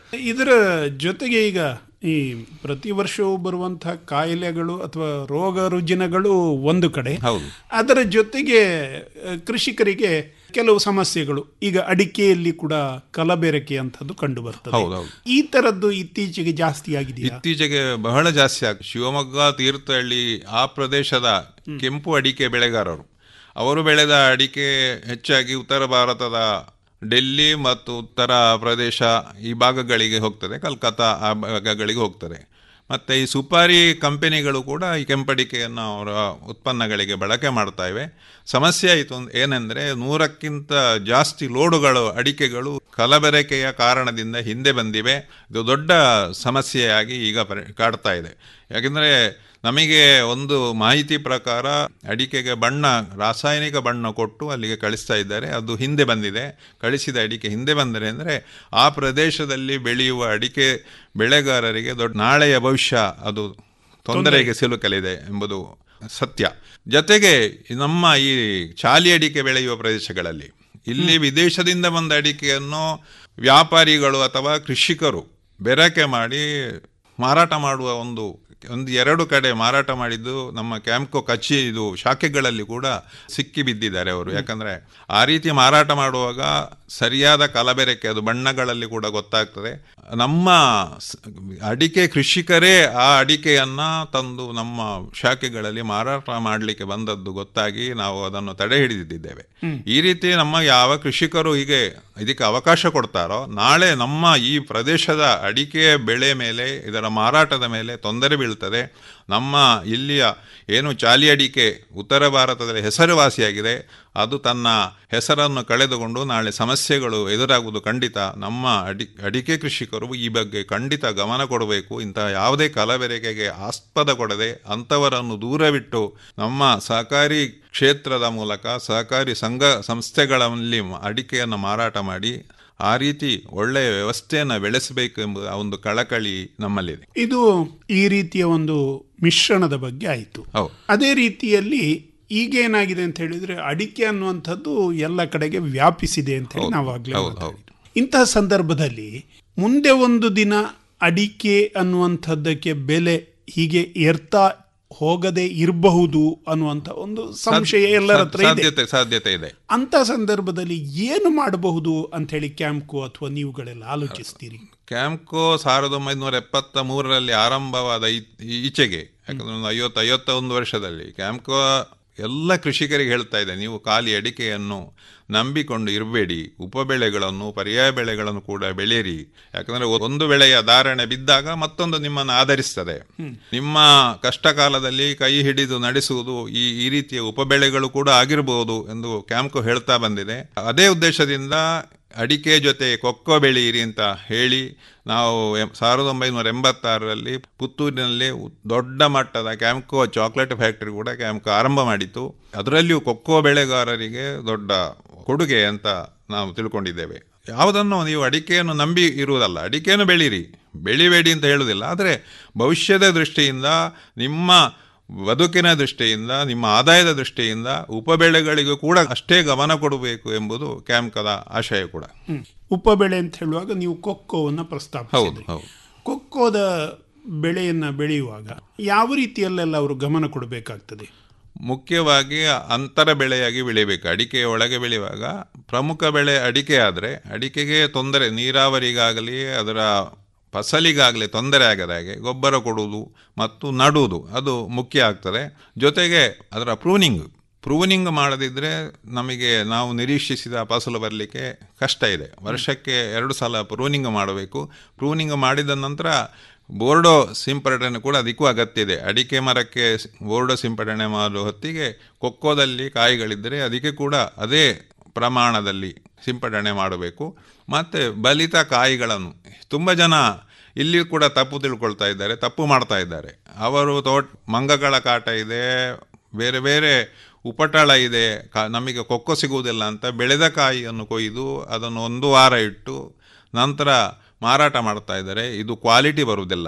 ಇದರ ಜೊತೆಗೆ ಈಗ ಈ ಪ್ರತಿ ವರ್ಷವೂ ಬರುವಂತಹ ಕಾಯಿಲೆಗಳು ಅಥವಾ ರೋಗ ರುಜಿನಗಳು ಒಂದು ಕಡೆ ಹೌದು ಅದರ ಜೊತೆಗೆ ಆ, ಕೃಷಿಕರಿಗೆ ಕೆಲವು ಸಮಸ್ಯೆಗಳು ಈಗ ಅಡಿಕೆಯಲ್ಲಿ ಕೂಡ ಕಲಬೆರಕೆ ಅಂತದ್ದು ಕಂಡು ಬರ್ತದೆ ಹೌದು, ಹೌದು. ಈ ತರದ್ದು ಇತ್ತೀಚೆಗೆ ಜಾಸ್ತಿ ಆಗಿದೆಯಾ ಇತ್ತೀಚೆಗೆ ಬಹಳ ಜಾಸ್ತಿ ಆಗ ಶಿವಮೊಗ್ಗ ತೀರ್ಥಹಳ್ಳಿ ಆ ಪ್ರದೇಶದ ಕೆಂಪು ಅಡಿಕೆ ಬೆಳೆಗಾರರು ಅವರು ಬೆಳೆದ ಅಡಿಕೆ ಹೆಚ್ಚಾಗಿ ಉತ್ತರ ಭಾರತದ ಡೆಲ್ಲಿ ಮತ್ತು ಉತ್ತರ ಪ್ರದೇಶ ಈ ಭಾಗಗಳಿಗೆ ಹೋಗ್ತದೆ ಕಲ್ಕತ್ತಾ ಆ ಭಾಗಗಳಿಗೆ ಹೋಗ್ತದೆ ಮತ್ತು ಈ ಸುಪಾರಿ ಕಂಪನಿಗಳು ಕೂಡ ಈ ಕೆಂಪಡಿಕೆಯನ್ನು ಅವರ ಉತ್ಪನ್ನಗಳಿಗೆ ಬಳಕೆ ಮಾಡ್ತಾ ಇವೆ ಸಮಸ್ಯೆ ಆಯಿತು ಏನೆಂದರೆ ನೂರಕ್ಕಿಂತ ಜಾಸ್ತಿ ಲೋಡುಗಳು ಅಡಿಕೆಗಳು ಕಲಬೆರಕೆಯ ಕಾರಣದಿಂದ ಹಿಂದೆ ಬಂದಿವೆ ಇದು ದೊಡ್ಡ ಸಮಸ್ಯೆಯಾಗಿ ಈಗ ಪರಿ ಕಾಡ್ತಾ ಇದೆ ಯಾಕೆಂದರೆ ನಮಗೆ ಒಂದು ಮಾಹಿತಿ ಪ್ರಕಾರ ಅಡಿಕೆಗೆ ಬಣ್ಣ ರಾಸಾಯನಿಕ ಬಣ್ಣ ಕೊಟ್ಟು ಅಲ್ಲಿಗೆ ಕಳಿಸ್ತಾ ಇದ್ದಾರೆ ಅದು ಹಿಂದೆ ಬಂದಿದೆ ಕಳಿಸಿದ ಅಡಿಕೆ ಹಿಂದೆ ಬಂದರೆ ಅಂದರೆ ಆ ಪ್ರದೇಶದಲ್ಲಿ ಬೆಳೆಯುವ ಅಡಿಕೆ ಬೆಳೆಗಾರರಿಗೆ ದೊಡ್ಡ ನಾಳೆಯ ಭವಿಷ್ಯ ಅದು ತೊಂದರೆಗೆ ಸಿಲುಕಲಿದೆ ಎಂಬುದು ಸತ್ಯ ಜೊತೆಗೆ ನಮ್ಮ ಈ ಚಾಲಿ ಅಡಿಕೆ ಬೆಳೆಯುವ ಪ್ರದೇಶಗಳಲ್ಲಿ ಇಲ್ಲಿ ವಿದೇಶದಿಂದ ಬಂದ ಅಡಿಕೆಯನ್ನು ವ್ಯಾಪಾರಿಗಳು ಅಥವಾ ಕೃಷಿಕರು ಬೆರಕೆ ಮಾಡಿ ಮಾರಾಟ ಮಾಡುವ ಒಂದು ಒಂದು ಎರಡು ಕಡೆ ಮಾರಾಟ ಮಾಡಿದ್ದು ನಮ್ಮ ಕ್ಯಾಂಪ್ಕೋ ಕಚ್ಚಿ ಇದು ಶಾಖೆಗಳಲ್ಲಿ ಕೂಡ ಸಿಕ್ಕಿ ಬಿದ್ದಿದ್ದಾರೆ ಅವರು ಯಾಕಂದ್ರೆ ಆ ರೀತಿ ಮಾರಾಟ ಮಾಡುವಾಗ ಸರಿಯಾದ ಕಲಬೆರಕೆ ಅದು ಬಣ್ಣಗಳಲ್ಲಿ ಕೂಡ ಗೊತ್ತಾಗ್ತದೆ ನಮ್ಮ ಸ- ಅಡಿಕೆ ಕೃಷಿಕರೇ ಆ ಅಡಿಕೆಯನ್ನ ತಂದು ನಮ್ಮ ಶಾಖೆಗಳಲ್ಲಿ ಮಾರಾಟ ಮಾಡಲಿಕ್ಕೆ ಬಂದದ್ದು ಗೊತ್ತಾಗಿ ನಾವು ಅದನ್ನು ತಡೆ ಹಿಡಿದಿದ್ದೇವೆ ಈ ರೀತಿ ನಮ್ಮ ಯಾವ ಕೃಷಿಕರು ಹೀಗೆ ಇದಕ್ಕೆ ಅವಕಾಶ ಕೊಡ್ತಾರೋ ನಾಳೆ ನಮ್ಮ ಈ ಪ್ರದೇಶದ ಅಡಿಕೆ ಬೆಳೆ ಮೇಲೆ ಇದರ ಮಾರಾಟದ ಮೇಲೆ ತೊಂದರೆ ಬೀಳ್ತದೆ ನಮ್ಮ ಇಲ್ಲಿಯ ಏನು ಚಾಲಿ ಅಡಿಕೆ ಉತ್ತರ ಭಾರತದಲ್ಲಿ ಹೆಸರುವಾಸಿಯಾಗಿದೆ ಅದು ತನ್ನ ಹೆಸರನ್ನು ಕಳೆದುಕೊಂಡು ನಾಳೆ ಸಮಸ್ಯೆಗಳು ಎದುರಾಗುವುದು ಖಂಡಿತ ನಮ್ಮ ಅಡಿ ಅಡಿಕೆ ಕೃಷಿಕರು ಈ ಬಗ್ಗೆ ಖಂಡಿತ ಗಮನ ಕೊಡಬೇಕು ಇಂತಹ ಯಾವುದೇ ಕಲಬೆರಕೆಗೆ ಆಸ್ಪದ ಕೊಡದೆ ಅಂಥವರನ್ನು ದೂರವಿಟ್ಟು ನಮ್ಮ ಸಹಕಾರಿ ಕ್ಷೇತ್ರದ ಮೂಲಕ ಸಹಕಾರಿ ಸಂಘ ಸಂಸ್ಥೆಗಳಲ್ಲಿ ಅಡಿಕೆಯನ್ನು ಮಾರಾಟ ಮಾಡಿ ಆ ರೀತಿ ಒಳ್ಳೆಯ ವ್ಯವಸ್ಥೆಯನ್ನು ಬೆಳೆಸಬೇಕು ಎಂಬುದು ಆ ಒಂದು ಕಳಕಳಿ ನಮ್ಮಲ್ಲಿದೆ ಇದು ಈ ರೀತಿಯ ಒಂದು ಮಿಶ್ರಣದ ಬಗ್ಗೆ ಆಯಿತು ಹೌದು ಅದೇ ರೀತಿಯಲ್ಲಿ ಈಗೇನಾಗಿದೆ ಅಂತ ಹೇಳಿದ್ರೆ ಅಡಿಕೆ ಅನ್ನುವಂಥದ್ದು ಎಲ್ಲ ಕಡೆಗೆ ವ್ಯಾಪಿಸಿದೆ ಅಂತ ಹೇಳಿ ನಾವು ಆಗ್ಲೇ ಹೌದು, ಮಾತಾಡಿದ್ವಿ. ಇಂತಹ ಸಂದರ್ಭದಲ್ಲಿ ಮುಂದೆ ಒಂದು ದಿನ ಅಡಿಕೆ ಅನ್ನುವಂಥದ್ದಕ್ಕೆ ಬೆಲೆ ಹೀಗೆ ಏರ್ತಾ ಹೋಗದೆ ಇರಬಹುದು ಅನ್ನುವಂಥ ಒಂದು ಸಂಶಯ ಎಲ್ಲರ ಹತ್ರ ಇದೆ ಸಾಧ್ಯತೆ ಸಾಧ್ಯತೆ ಇದೆ ಅಂತ ಸಂದರ್ಭದಲ್ಲಿ ಏನು ಮಾಡಬಹುದು ಅಂತ ಹೇಳಿ ಕ್ಯಾಂಪ್ಕೋ ಅಥವಾ ನೀವುಗಳೆಲ್ಲ ಆಲೋಚಿಸ್ತೀರಿ ಕ್ಯಾಂಪ್ಕೋ ಸಾವಿರದ ಒಂಬೈನೂರ ಎಪ್ಪತ್ತ ಮೂರರಲ್ಲಿ ಆರಂಭವಾದ ಈ- ಈಚೆಗೆ ಯಾಕಂದ್ರೆ ಒಂದು ಐವತ್ತು ಐವತ್ತೊಂದು ವರ್ಷದಲ್ಲಿ ಕ್ಯಾಂಪ್ಕೋ ಎಲ್ಲ ಕೃಷಿಕರಿಗೆ ಹೇಳ್ತಾ ಇದೆ ನೀವು ಖಾಲಿ ಅಡಿಕೆಯನ್ನು ನಂಬಿಕೊಂಡು ಇರಬೇಡಿ ಉಪಬೆಳೆಗಳನ್ನು ಪರ್ಯಾಯ ಬೆಳೆಗಳನ್ನು ಕೂಡ ಬೆಳೆಯಿರಿ ಯಾಕಂದ್ರೆ ಒಂದು ಬೆಳೆಯ ಧಾರಣೆ ಬಿದ್ದಾಗ ಮತ್ತೊಂದು ನಿಮ್ಮನ್ನು ಆಧರಿಸ್ತದೆ ನಿಮ್ಮ ಕಷ್ಟ ಕಾಲದಲ್ಲಿ ಕೈ ಹಿಡಿದು ನಡೆಸುವುದು ಈ ಈ ರೀತಿಯ ಉಪಬೆಳೆಗಳು ಕೂಡ ಆಗಿರಬಹುದು ಎಂದು ಕ್ಯಾಂಪ್ಕೋ ಹೇಳ್ತಾ ಬಂದಿದೆ ಅದೇ ಉದ್ದೇಶದಿಂದ ಅಡಿಕೆ ಜೊತೆ ಕೊಕ್ಕೋ ಬೆಳೆಯಿರಿ ಅಂತ ಹೇಳಿ ನಾವು ಎಂ- ಸಾವಿರದ ಒಂಬೈನೂರ ಎಂಬತ್ತಾರರಲ್ಲಿ ಪುತ್ತೂರಿನಲ್ಲಿ ಉ- ದೊಡ್ಡ ಮಟ್ಟದ ಕ್ಯಾಂಪ್ಕೋ ಚಾಕ್ಲೇಟ್ ಫ್ಯಾಕ್ಟರಿ ಕೂಡ ಕ್ಯಾಂಪ್ಕೋ ಆರಂಭ ಮಾಡಿತ್ತು ಅದರಲ್ಲಿಯೂ ಕೊಕ್ಕೋ ಬೆಳೆಗಾರರಿಗೆ ದೊಡ್ಡ ಕೊಡುಗೆ ಅಂತ ನಾವು ತಿಳ್ಕೊಂಡಿದ್ದೇವೆ ಯಾವುದನ್ನು ನೀವು ಅಡಿಕೆಯನ್ನು ನಂಬಿ ಇರುವುದಲ್ಲ ಅಡಿಕೆಯನ್ನು ಬೆಳೀರಿ ಬೆಳಿಬೇಡಿ ಅಂತ ಹೇಳುವುದಿಲ್ಲ ಆದರೆ ಭವಿಷ್ಯದ ದೃಷ್ಟಿಯಿಂದ ನಿಮ್ಮ ಬದುಕಿನ ದೃಷ್ಟಿಯಿಂದ ನಿಮ್ಮ ಆದಾಯದ ದೃಷ್ಟಿಯಿಂದ ಉಪಬೆಳೆಗಳಿಗೂ ಕೂಡ ಅಷ್ಟೇ ಗಮನ ಕೊಡಬೇಕು ಎಂಬುದು ಕ್ಯಾಂಪ್ಕದ ಆಶಯ ಕೂಡ ಹ್ಮ್. ಉಪಬೆಳೆ ಅಂತ ಹೇಳುವಾಗ ನೀವು ಕೊಕ್ಕೋವನ್ನ ಹೌದು ಪ್ರಸ್ತಾಪಿಸಿದ್ರಿ ಹೌದು ಕೊಕ್ಕೋದ ಬೆಳೆಯನ್ನ ಬೆಳೆಯುವಾಗ ಯಾವ ರೀತಿಯಲ್ಲೆಲ್ಲ ಅವರು ಗಮನ ಕೊಡಬೇಕಾಗ್ತದೆ ಮುಖ್ಯವಾಗಿ ಅಂತರ ಬೆಳೆಯಾಗಿ ಬೆಳಿಬೇಕು ಅಡಿಕೆಯ ಒಳಗೆ ಬೆಳೆಯುವಾಗ ಪ್ರಮುಖ ಬೆಳೆ ಅಡಿಕೆ ಆದರೆ ಅಡಿಕೆಗೆ ತೊಂದರೆ ನೀರಾವರಿಗಾಗಲಿ ಅದರ ಫಸಲಿಗಾಗಲಿ ತೊಂದರೆ ಆಗದ ಹಾಗೆ ಗೊಬ್ಬರ ಕೊಡುವುದು ಮತ್ತು ನಡುವುದು ಅದು ಮುಖ್ಯ ಆಗ್ತದೆ ಜೊತೆಗೆ ಅದರ ಪ್ರೂನಿಂಗ್ ಪ್ರೂನಿಂಗ್ ಮಾಡದಿದ್ದರೆ ನಮಗೆ ನಾವು ನಿರೀಕ್ಷಿಸಿದ ಫಸಲು ಬರಲಿಕ್ಕೆ ಕಷ್ಟ ಇದೆ ವರ್ಷಕ್ಕೆ ಎರಡು ಸಲ ಪ್ರೂನಿಂಗ್ ಮಾಡಬೇಕು ಪ್ರೂನಿಂಗ್ ಮಾಡಿದ ನಂತರ ಬೋರ್ಡೋ ಸಿಂಪಡಣೆ ಕೂಡ ಅದಕ್ಕೂ ಅಗತ್ಯ ಇದೆ ಅಡಿಕೆ ಮರಕ್ಕೆ ಸ್- ಬೋರ್ಡೋ ಸಿಂಪಡಣೆ ಮಾಡುವ ಹೊತ್ತಿಗೆ ಕೊಕ್ಕೋದಲ್ಲಿ ಕಾಯಿಗಳಿದ್ದರೆ ಅದಕ್ಕೆ ಕೂಡ ಅದೇ ಪ್ರಮಾಣದಲ್ಲಿ ಸಿಂಪಡಣೆ ಮಾಡಬೇಕು ಮತ್ತು ಬಲಿತ ಕಾಯಿಗಳನ್ನು ತುಂಬ ಜನ ಇಲ್ಲಿ ಕೂಡ ತಪ್ಪು ತಿಳ್ಕೊಳ್ತಾ ಇದ್ದಾರೆ ತಪ್ಪು ಮಾಡ್ತಾ ಇದ್ದಾರೆ ಅವರು ತೋಟ ಮಂಗಗಳ ಕಾಟ ಇದೆ ಬೇರೆ ಬೇರೆ ಉಪಟಳ ಇದೆ ಕಾ ನಮಗೆ ಕೊಕ್ಕೋ ಸಿಗುವುದಿಲ್ಲ ಅಂತ ಬೆಳೆದ ಕಾಯಿಯನ್ನು ಕೊಯ್ದು ಅದನ್ನು ಒಂದು ವಾರ ಇಟ್ಟು ನಂತರ ಮಾರಾಟ ಮಾಡ್ತಾ ಇದ್ದಾರೆ ಇದು ಕ್ವಾಲಿಟಿ ಬರುವುದಿಲ್ಲ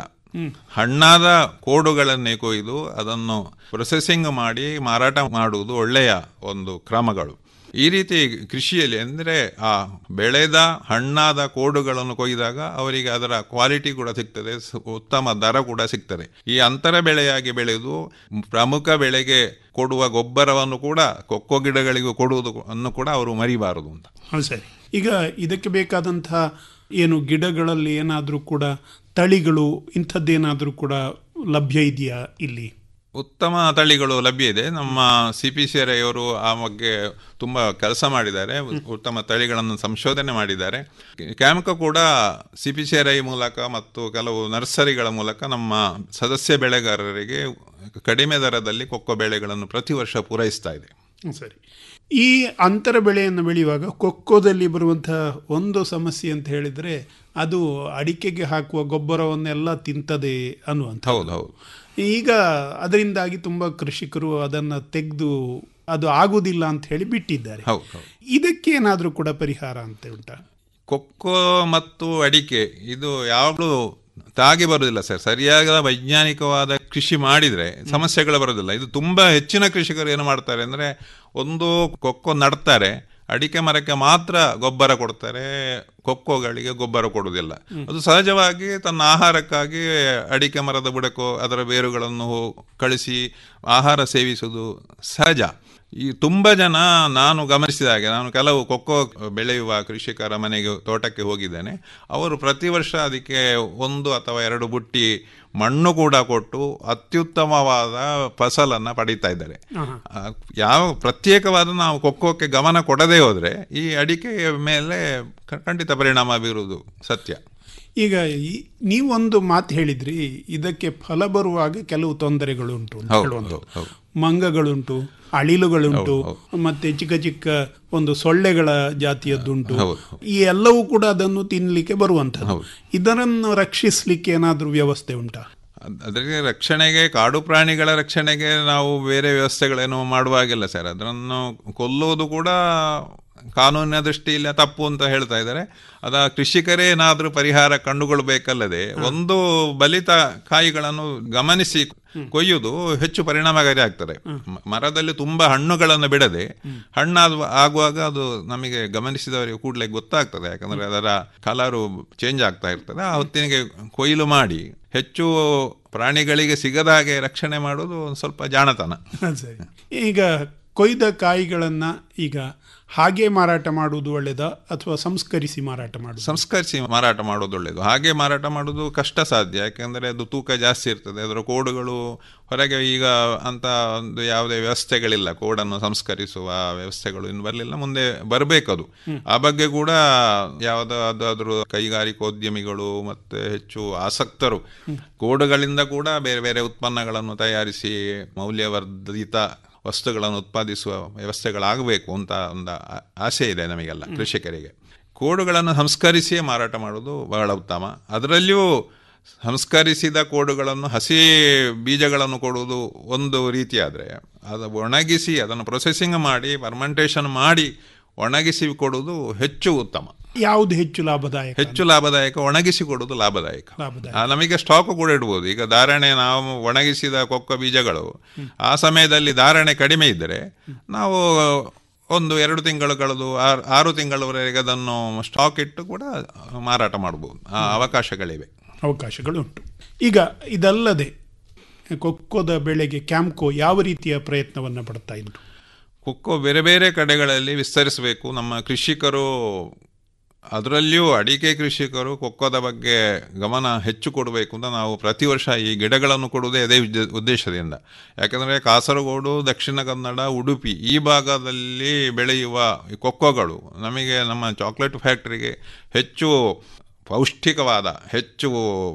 ಹಣ್ಣಾದ ಕೋಡುಗಳನ್ನೇ ಕೊಯ್ದು ಅದನ್ನು ಪ್ರೊಸೆಸಿಂಗ್ ಮಾಡಿ ಮಾರಾಟ ಮಾಡುವುದು ಒಳ್ಳೆಯ ಒಂದು ಕ್ರಮಗಳು ಈ ರೀತಿ ಕೃಷಿಯಲ್ಲಿ ಅಂದರೆ ಆ ಬೆಳೆದ ಹಣ್ಣಾದ ಕೋಡುಗಳನ್ನು ಕೊಯ್ದಾಗ ಅವರಿಗೆ ಅದರ ಕ್ವಾಲಿಟಿ ಕೂಡ ಸಿಗ್ತದೆ ಸ- ಉತ್ತಮ ದರ ಕೂಡ ಸಿಗ್ತದೆ ಈ ಅಂತರ ಬೆಳೆಯಾಗಿ ಬೆಳೆದು ಪ್ರಮುಖ ಬೆಳೆಗೆ ಕೊಡುವ ಗೊಬ್ಬರವನ್ನು ಕೂಡ ಕೊಕ್ಕೋ ಗಿಡಗಳಿಗೂ ಕೊಡುವುದು ಅನ್ನು ಕೂಡ ಅವರು ಮರಿಬಾರದು ಅಂತ ಹೌದು ಸರಿ ಈಗ ಇದಕ್ಕೆ ಬೇಕಾದಂತಹ ಏನು ಗಿಡಗಳಲ್ಲಿ ಏನಾದರೂ ಕೂಡ ತಳಿಗಳು ಇಂಥದ್ದೇನಾದರೂ ಕೂಡ ಲಭ್ಯ ಇದೆಯಾ ಇಲ್ಲಿ ಉತ್ತಮ ತಳಿಗಳು ಲಭ್ಯ ಇದೆ ನಮ್ಮ ಸಿ ಪಿ ಸಿ ಅವರು ಆ ಬಗ್ಗೆ ತುಂಬ ಕೆಲಸ ಮಾಡಿದ್ದಾರೆ ಉತ್ತಮ ತಳಿಗಳನ್ನು ಸಂಶೋಧನೆ ಮಾಡಿದ್ದಾರೆ ಕ್ಯಾಂಕ ಕೂಡ ಸಿ ಪಿ ಸಿ ಮೂಲಕ ಮತ್ತು ಕೆಲವು ನರ್ಸರಿಗಳ ಮೂಲಕ ನಮ್ಮ ಸದಸ್ಯ ಬೆಳೆಗಾರರಿಗೆ ಕಡಿಮೆ ದರದಲ್ಲಿ ಕೊಕ್ಕೋ ಬೆಳೆಗಳನ್ನು ಪ್ರತಿ ವರ್ಷ ಪೂರೈಸ್ತಾ ಇದೆ ಹ್ಮ್, ಸರಿ ಈ ಅಂತರ ಬೆಳೆಯನ್ನು ಬೆಳೆಯುವಾಗ ಕೊಕ್ಕೋದಲ್ಲಿ ಬರುವಂತಹ ಒಂದು ಸಮಸ್ಯೆ ಅಂತ ಹೇಳಿದ್ರೆ ಅದು ಅಡಿಕೆಗೆ ಹಾಕುವ ಗೊಬ್ಬರವನ್ನೆಲ್ಲ ತಿಂತದೆ ಅನ್ನುವಂಥ ಹೌದು ಹೌದು ಈಗ ಅದರಿಂದಾಗಿ ತುಂಬಾ ಕೃಷಿಕರು ಅದನ್ನ ತೆಗೆದು ಅದು ಆಗುದಿಲ್ಲ ಅಂತ ಹೇಳಿ ಬಿಟ್ಟಿದ್ದಾರೆ ಹೌದು ಹೌದು ಇದಕ್ಕೇನಾದ್ರೂ ಕೂಡ ಪರಿಹಾರ ಅಂತ ಉಂಟಾ ಕೊಕ್ಕೋ ಮತ್ತು ಅಡಿಕೆ ಇದು ಯಾವಾಗಲೂ ತಾಗಿ ಬರುವುದಿಲ್ಲ ಸರ್ ಸರಿಯಾದ ವೈಜ್ಞಾನಿಕವಾದ ಕೃಷಿ ಮಾಡಿದರೆ ಸಮಸ್ಯೆಗಳು ಬರೋದಿಲ್ಲ ಇದು ತುಂಬ ಹೆಚ್ಚಿನ ಕೃಷಿಕರು ಏನು ಮಾಡ್ತಾರೆ ಅಂದರೆ ಒಂದು ಕೊಕ್ಕೋ ನಡ್ತಾರೆ ಅಡಿಕೆ ಮರಕ್ಕೆ ಮಾತ್ರ ಗೊಬ್ಬರ ಕೊಡ್ತಾರೆ ಕೊಕ್ಕೋಗಳಿಗೆ ಗೊಬ್ಬರ ಕೊಡುವುದಿಲ್ಲ ಅದು ಸಹಜವಾಗಿ ತನ್ನ ಆಹಾರಕ್ಕಾಗಿ ಅಡಿಕೆ ಮರದ ಬುಡಕ್ಕೋ ಅದರ ಬೇರುಗಳನ್ನು ಕಳಿಸಿ ಆಹಾರ ಸೇವಿಸುವುದು ಸಹಜ ಈ ತುಂಬ ಜನ ನಾನು ಗಮನಿಸಿದ ಹಾಗೆ ನಾನು ಕೆಲವು ಕೊಕ್ಕೋ ಬೆಳೆಯುವ ಕೃಷಿಕರ ಮನೆಗೆ ತೋಟಕ್ಕೆ ಹೋಗಿದ್ದೇನೆ ಅವರು ಪ್ರತಿ ವರ್ಷ ಅದಕ್ಕೆ ಒಂದು ಅಥವಾ ಎರಡು ಬುಟ್ಟಿ ಮಣ್ಣು ಕೂಡ ಕೊಟ್ಟು ಅತ್ಯುತ್ತಮವಾದ ಫಸಲನ್ನು ಪಡೀತಾ ಇದ್ದಾರೆ ಆ, ಯಾವ ಪ್ರತ್ಯೇಕವಾದ ನಾವು ಕೊಕ್ಕೋಕ್ಕೆ ಗಮನ ಕೊಡದೇ ಹೋದರೆ ಈ ಅಡಿಕೆಯ ಮೇಲೆ ಕ- ಖಂಡಿತ ಪರಿಣಾಮ ಬೀರುವುದು ಸತ್ಯ ಈಗ ಈ- ನೀವೊಂದು ಮಾತು ಹೇಳಿದ್ರಿ ಇದಕ್ಕೆ ಫಲ ಬರುವಾಗ ಕೆಲವು ತೊಂದರೆಗಳುಂಟು ಅಂತ ಹೌದು, ಹೇಳುವಂಥದ್ದು. ಹೌದು, ಹೌದು. ಮಂಗಗಳುಂಟು ಅಳಿಲುಗಳುಂಟು ಹೌದು, ಮತ್ತೆ ಚಿಕ್ಕ ಚಿಕ್ಕ ಒಂದು ಸೊಳ್ಳೆಗಳ ಜಾತಿಯದ್ದುಂಟು ಹೌದು, ಈ ಎಲ್ಲವೂ ಕೂಡ ಅದನ್ನು ತಿನ್ನಲಿಕ್ಕೆ ಬರುವಂಥದ್ದು ಇದರನ್ನು ರಕ್ಷಿಸಲಿಕ್ಕೆ ಏನಾದರೂ ವ್ಯವಸ್ಥೆ ಉಂಟಾ ಅದ್- ಅದಕ್ಕೆ ರಕ್ಷಣೆಗೆ ಕಾಡು ಪ್ರಾಣಿಗಳ ರಕ್ಷಣೆಗೆ ನಾವು ಬೇರೆ ವ್ಯವಸ್ಥೆಗಳೇನು ಮಾಡುವಾಗಿಲ್ಲ ಸರ್ ಅದನ್ನು ಕೊಲ್ಲುವುದು ಕೂಡ ಕಾನೂನಿನ ದೃಷ್ಟಿಯಿಂದ ತಪ್ಪು ಅಂತ ಹೇಳ್ತಾ ಇದ್ದಾರೆ ಅದ ಕೃಷಿಕರೇ ಏನಾದರೂ ಪರಿಹಾರ ಕಂಡುಕೊಳ್ಬೇಕಲ್ಲದೆ ಒಂದು ಬಲಿತ ಕಾಯಿಗಳನ್ನು ಗಮನಿಸಿ ಕೊಯ್ಯುವುದು ಹೆಚ್ಚು ಪರಿಣಾಮಕಾರಿ ಆಗ್ತದೆ ಮ- ಮರದಲ್ಲಿ ತುಂಬಾ ಹಣ್ಣುಗಳನ್ನು ಬಿಡದೆ ಹಣ್ಣಾದ ಆಗುವಾಗ ಅದು ನಮಗೆ ಗಮನಿಸಿದವರಿಗೆ ಕೂಡಲೇ ಗೊತ್ತಾಗ್ತದೆ ಯಾಕಂದ್ರೆ ಅದರ ಕಲರು ಚೇಂಜ್ ಆಗ್ತಾ ಇರ್ತದೆ ಆ ಹೊತ್ತಿನಿಗೆ ಕೊಯ್ಲು ಮಾಡಿ ಹೆಚ್ಚು ಪ್ರಾಣಿಗಳಿಗೆ ಸಿಗದ ಹಾಗೆ ರಕ್ಷಣೆ ಮಾಡೋದು ಒಂದು ಸ್ವಲ್ಪ ಜಾಣತನ ಸರಿ ಈಗ ಕೊಯ್ದ ಕಾಯಿಗಳನ್ನ ಈಗ ಹಾಗೆ ಮಾರಾಟ ಮಾಡುವುದು ಒಳ್ಳೆಯದಾ ಅಥವಾ ಸಂಸ್ಕರಿಸಿ ಮಾರಾಟ ಮಾಡುವುದು ಸಂಸ್ಕರಿಸಿ ಮಾರಾಟ ಮಾಡೋದು ಒಳ್ಳೆಯದು ಹಾಗೆ ಮಾರಾಟ ಮಾಡೋದು ಕಷ್ಟ ಸಾಧ್ಯ ಯಾಕೆಂದರೆ ಅದು ತೂಕ ಜಾಸ್ತಿ ಇರ್ತದೆ ಅದರ ಕೋಡುಗಳು ಹೊರಗೆ ಈಗ ಅಂತ ಒಂದು ಯಾವುದೇ ವ್ಯವಸ್ಥೆಗಳಿಲ್ಲ ಕೋಡನ್ನು ಸಂಸ್ಕರಿಸುವ ವ್ಯವಸ್ಥೆಗಳು ಇನ್ನು ಬರಲಿಲ್ಲ ಮುಂದೆ ಬರಬೇಕದು ಆ ಬಗ್ಗೆ ಕೂಡ ಯಾವುದಾದ್ರೂ ಕೈಗಾರಿಕೋದ್ಯಮಿಗಳು ಮತ್ತೆ ಹೆಚ್ಚು ಆಸಕ್ತರು ಕೋಡುಗಳಿಂದ ಕೂಡ ಬೇರೆ ಬೇರೆ ಉತ್ಪನ್ನಗಳನ್ನು ತಯಾರಿಸಿ ಮೌಲ್ಯವರ್ಧಿತ ವಸ್ತುಗಳನ್ನು ಉತ್ಪಾದಿಸುವ ವ್ಯವಸ್ಥೆಗಳಾಗಬೇಕು ಅಂತ ಒಂದು ಆ- ಆಸೆ ಇದೆ ನಮಗೆಲ್ಲ ಕೃಷಿಕರಿಗೆ ಕೋಡುಗಳನ್ನು ಸಂಸ್ಕರಿಸಿಯೇ ಮಾರಾಟ ಮಾಡೋದು ಬಹಳ ಉತ್ತಮ ಅದರಲ್ಲಿಯೂ ಸಂಸ್ಕರಿಸಿದ ಕೋಡುಗಳನ್ನು ಹಸಿ ಬೀಜಗಳನ್ನು ಕೊಡುವುದು ಒಂದು ರೀತಿಯಾದರೆ ಅದು ಒಣಗಿಸಿ ಅದನ್ನು ಪ್ರೊಸೆಸಿಂಗ್ ಮಾಡಿ ಫರ್ಮೆಂಟೇಷನ್ ಮಾಡಿ ಒಣಗಿಸಿ ಕೊಡುವುದು ಹೆಚ್ಚು ಉತ್ತಮ ಯಾವುದು ಹೆಚ್ಚು ಲಾಭದಾಯಕ ಹೆಚ್ಚು ಲಾಭದಾಯಕ ಒಣಗಿಸಿ ಕೊಡುವುದು ಲಾಭದಾಯಕ ಲಾಭದಾಯಕ ಆ, ನಮಗೆ ಸ್ಟಾಕ್ ಕೂಡ ಇಡ್ಬೋದು ಈಗ ಧಾರಣೆ ನಾವು ಒಣಗಿಸಿದ ಕೊಕ್ಕೋ ಬೀಜಗಳು ಆ ಸಮಯದಲ್ಲಿ ಧಾರಣೆ ಕಡಿಮೆ ಇದ್ದರೆ ನಾವು ಒಂದು ಎರಡು ತಿಂಗಳು ಕಳೆದು ಆರು ಆರು ತಿಂಗಳವರೆಗೆ ಅದನ್ನು ಸ್ಟಾಕ್ ಇಟ್ಟು ಕೂಡ ಮಾರಾಟ ಮಾಡಬಹುದು ಆ ಅವಕಾಶಗಳಿವೆ ಅವಕಾಶಗಳು ಉಂಟು ಈಗ ಇದಲ್ಲದೆ ಕೊಕ್ಕೋದ ಬೆಳೆಗೆ ಕ್ಯಾಂಪ್ಕೋ ಯಾವ ರೀತಿಯ ಪ್ರಯತ್ನವನ್ನು ಪಡ್ತಾ ಇದ್ರು ಕೊಕ್ಕೋ ಬೇರೆ ಬೇರೆ ಕಡೆಗಳಲ್ಲಿ ವಿಸ್ತರಿಸಬೇಕು ನಮ್ಮ ಕೃಷಿಕರು ಅದರಲ್ಲಿಯೂ ಅಡಿಕೆ ಕೃಷಿಕರು ಕೊಕ್ಕೋದ ಬಗ್ಗೆ ಗಮನ ಹೆಚ್ಚು ಕೊಡಬೇಕು ಅಂತ ನಾವು ಪ್ರತಿ ವರ್ಷ ಈ ಗಿಡಗಳನ್ನು ಕೊಡುವುದೇ ಅದೇ ಉದ್ದೇ- ಉದ್ದೇಶದಿಂದ ಯಾಕಂದರೆ ಕಾಸರಗೋಡು ದಕ್ಷಿಣ ಕನ್ನಡ ಉಡುಪಿ ಈ ಭಾಗದಲ್ಲಿ ಬೆಳೆಯುವ ಈ ಕೊಕ್ಕೋಗಳು ನಮಗೆ ನಮ್ಮ ಚಾಕ್ಲೇಟ್ ಫ್ಯಾಕ್ಟರಿಗೆ ಹೆಚ್ಚು ಪೌಷ್ಟಿಕವಾದ ಹೆಚ್ಚು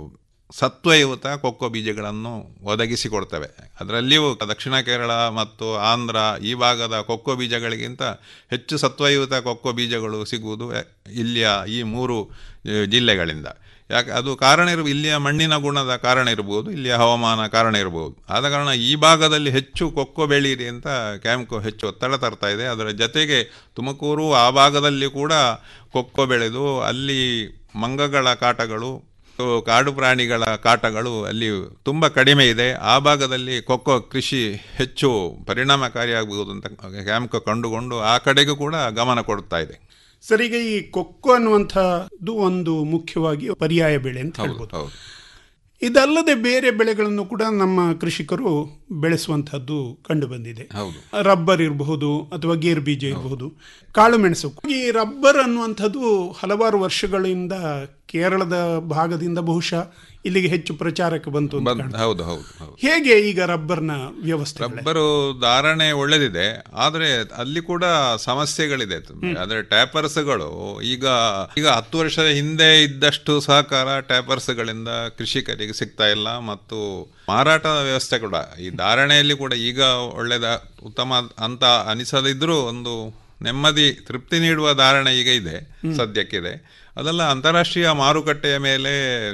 ಸತ್ವಯುತ ಕೊಕ್ಕೋ ಬೀಜಗಳನ್ನು ಒದಗಿಸಿಕೊಡ್ತವೆ ಅದರಲ್ಲಿಯೂ ದಕ್ಷಿಣ ಕೇರಳ ಮತ್ತು ಆಂಧ್ರ ಈ ಭಾಗದ ಕೊಕ್ಕೋ ಬೀಜಗಳಿಗಿಂತ ಹೆಚ್ಚು ಸತ್ವಯುತ ಕೊಕ್ಕೋ ಬೀಜಗಳು ಸಿಗುವುದು ಇಲ್ಲಿಯ ಈ ಮೂರು ಆ, ಜಿಲ್ಲೆಗಳಿಂದ ಯಾಕೆ ಅದು ಕಾರಣ ಇರು ಇಲ್ಲಿಯ ಮಣ್ಣಿನ ಗುಣದ ಕಾರಣ ಇರ್ಬೋದು ಇಲ್ಲಿಯ ಹವಾಮಾನ ಕಾರಣ ಇರ್ಬೋದು ಆದ ಕಾರಣ ಈ ಭಾಗದಲ್ಲಿ ಹೆಚ್ಚು ಕೊಕ್ಕೋ ಬೆಳೀರಿ ಅಂತ ಕ್ಯಾಂಪ್ಕೋ ಹೆಚ್ಚು ಒತ್ತಡ ತರ್ತಾ ಇದೆ ಅದರ ಜೊತೆಗೆ ತುಮಕೂರು ಆ ಭಾಗದಲ್ಲಿ ಕೂಡ ಕೊಕ್ಕೋ ಬೆಳೆದು ಅಲ್ಲಿ ಮಂಗಗಳ ಕಾಟಗಳು ಕಾಡು ಪ್ರಾಣಿಗಳ ಕಾಟಗಳು ಅಲ್ಲಿ ತುಂಬ ಕಡಿಮೆ ಇದೆ ಆ ಭಾಗದಲ್ಲಿ ಕೊಕ್ಕೋ ಕೃಷಿ ಹೆಚ್ಚು ಪರಿಣಾಮಕಾರಿಯಾಗಬಹುದು ಅಂತ ಕ್ಯಾಂಪ್ ಕಂಡುಕೊಂಡು ಆ ಕಡೆಗೂ ಕೂಡ ಗಮನ ಕೊಡ್ತಾ ಇದೆ ಸರ್ ಈಗ ಈ ಕೊಕ್ಕೋ ಅನ್ನುವಂಥದ್ದು ಒಂದು ಮುಖ್ಯವಾಗಿ ಪರ್ಯಾಯ ಬೆಳೆ ಅಂತ ಹೇಳ್ಬೋದು ಹೌದು ಇದಲ್ಲದೆ ಬೇರೆ ಬೆಳೆಗಳನ್ನು ಕೂಡ ನಮ್ಮ ಕೃಷಿಕರು ಬೆಳೆಸುವಂತಹದ್ದು ಕಂಡು ಬಂದಿದೆ ಹೌದು ರಬ್ಬರ್ ಇರಬಹುದು ಅಥವಾ ಗೇರು ಬೀಜ ಇರಬಹುದು ಕಾಳು ಮೆಣಸು ಈ ರಬ್ಬರ್ ಅನ್ನುವಂಥದ್ದು ಹಲವಾರು ವರ್ಷಗಳಿಂದ ಕೇರಳದ ಭಾಗದಿಂದ ಬಹುಶಃ ಇಲ್ಲಿಗೆ ಹೆಚ್ಚು ಪ್ರಚಾರಕ್ಕೆ ಬಂತು ಅಂತ ಬಂದ್- ಕಾಣುತ್ತೆ. ಹೌದು ಹೌದು ಹೌದು ಹೇಗೆ ಈಗ ರಬ್ಬರ್ನ ವ್ಯವಸ್ಥೆ ರಬ್ಬರು ಧಾರಣೆ ಒಳ್ಳೆದಿದೆ ಆದ್ರೆ ಅಲ್ಲಿ ಕೂಡ ಸಮಸ್ಯೆಗಳಿದೆ ಆದ್ರೆ ಟ್ಯಾಪರ್ಸ್ಗಳು ಈಗ ಈಗ ಹತ್ತು ವರ್ಷದ ಹಿಂದೆ ಇದ್ದಷ್ಟು ಸಹಕಾರ ಟ್ಯಾಪರ್ಸ್ಗಳಿಂದ ಕೃಷಿಕರಿಗೆ ಸಿಗ್ತಾ ಇಲ್ಲ ಮತ್ತು ಮಾರಾಟದ ವ್ಯವಸ್ಥೆ ಕೂಡ ಈ ಧಾರಣೆಯಲ್ಲಿ ಕೂಡ ಈಗ ಒಳ್ಳೆದ ಉತ್ತಮ ಅಂತ ಅನಿಸದಿದ್ರೂ ಒಂದು ನೆಮ್ಮದಿ ತೃಪ್ತಿ ನೀಡುವ ಧಾರಣೆ ಈಗ ಇದೆ ಸದ್ಯಕ್ಕಿದೆ ಅದೆಲ್ಲ ಅಂತಾರಾಷ್ಟ್ರೀಯ ಮಾರುಕಟ್ಟೆಯ ಮೇಲೆ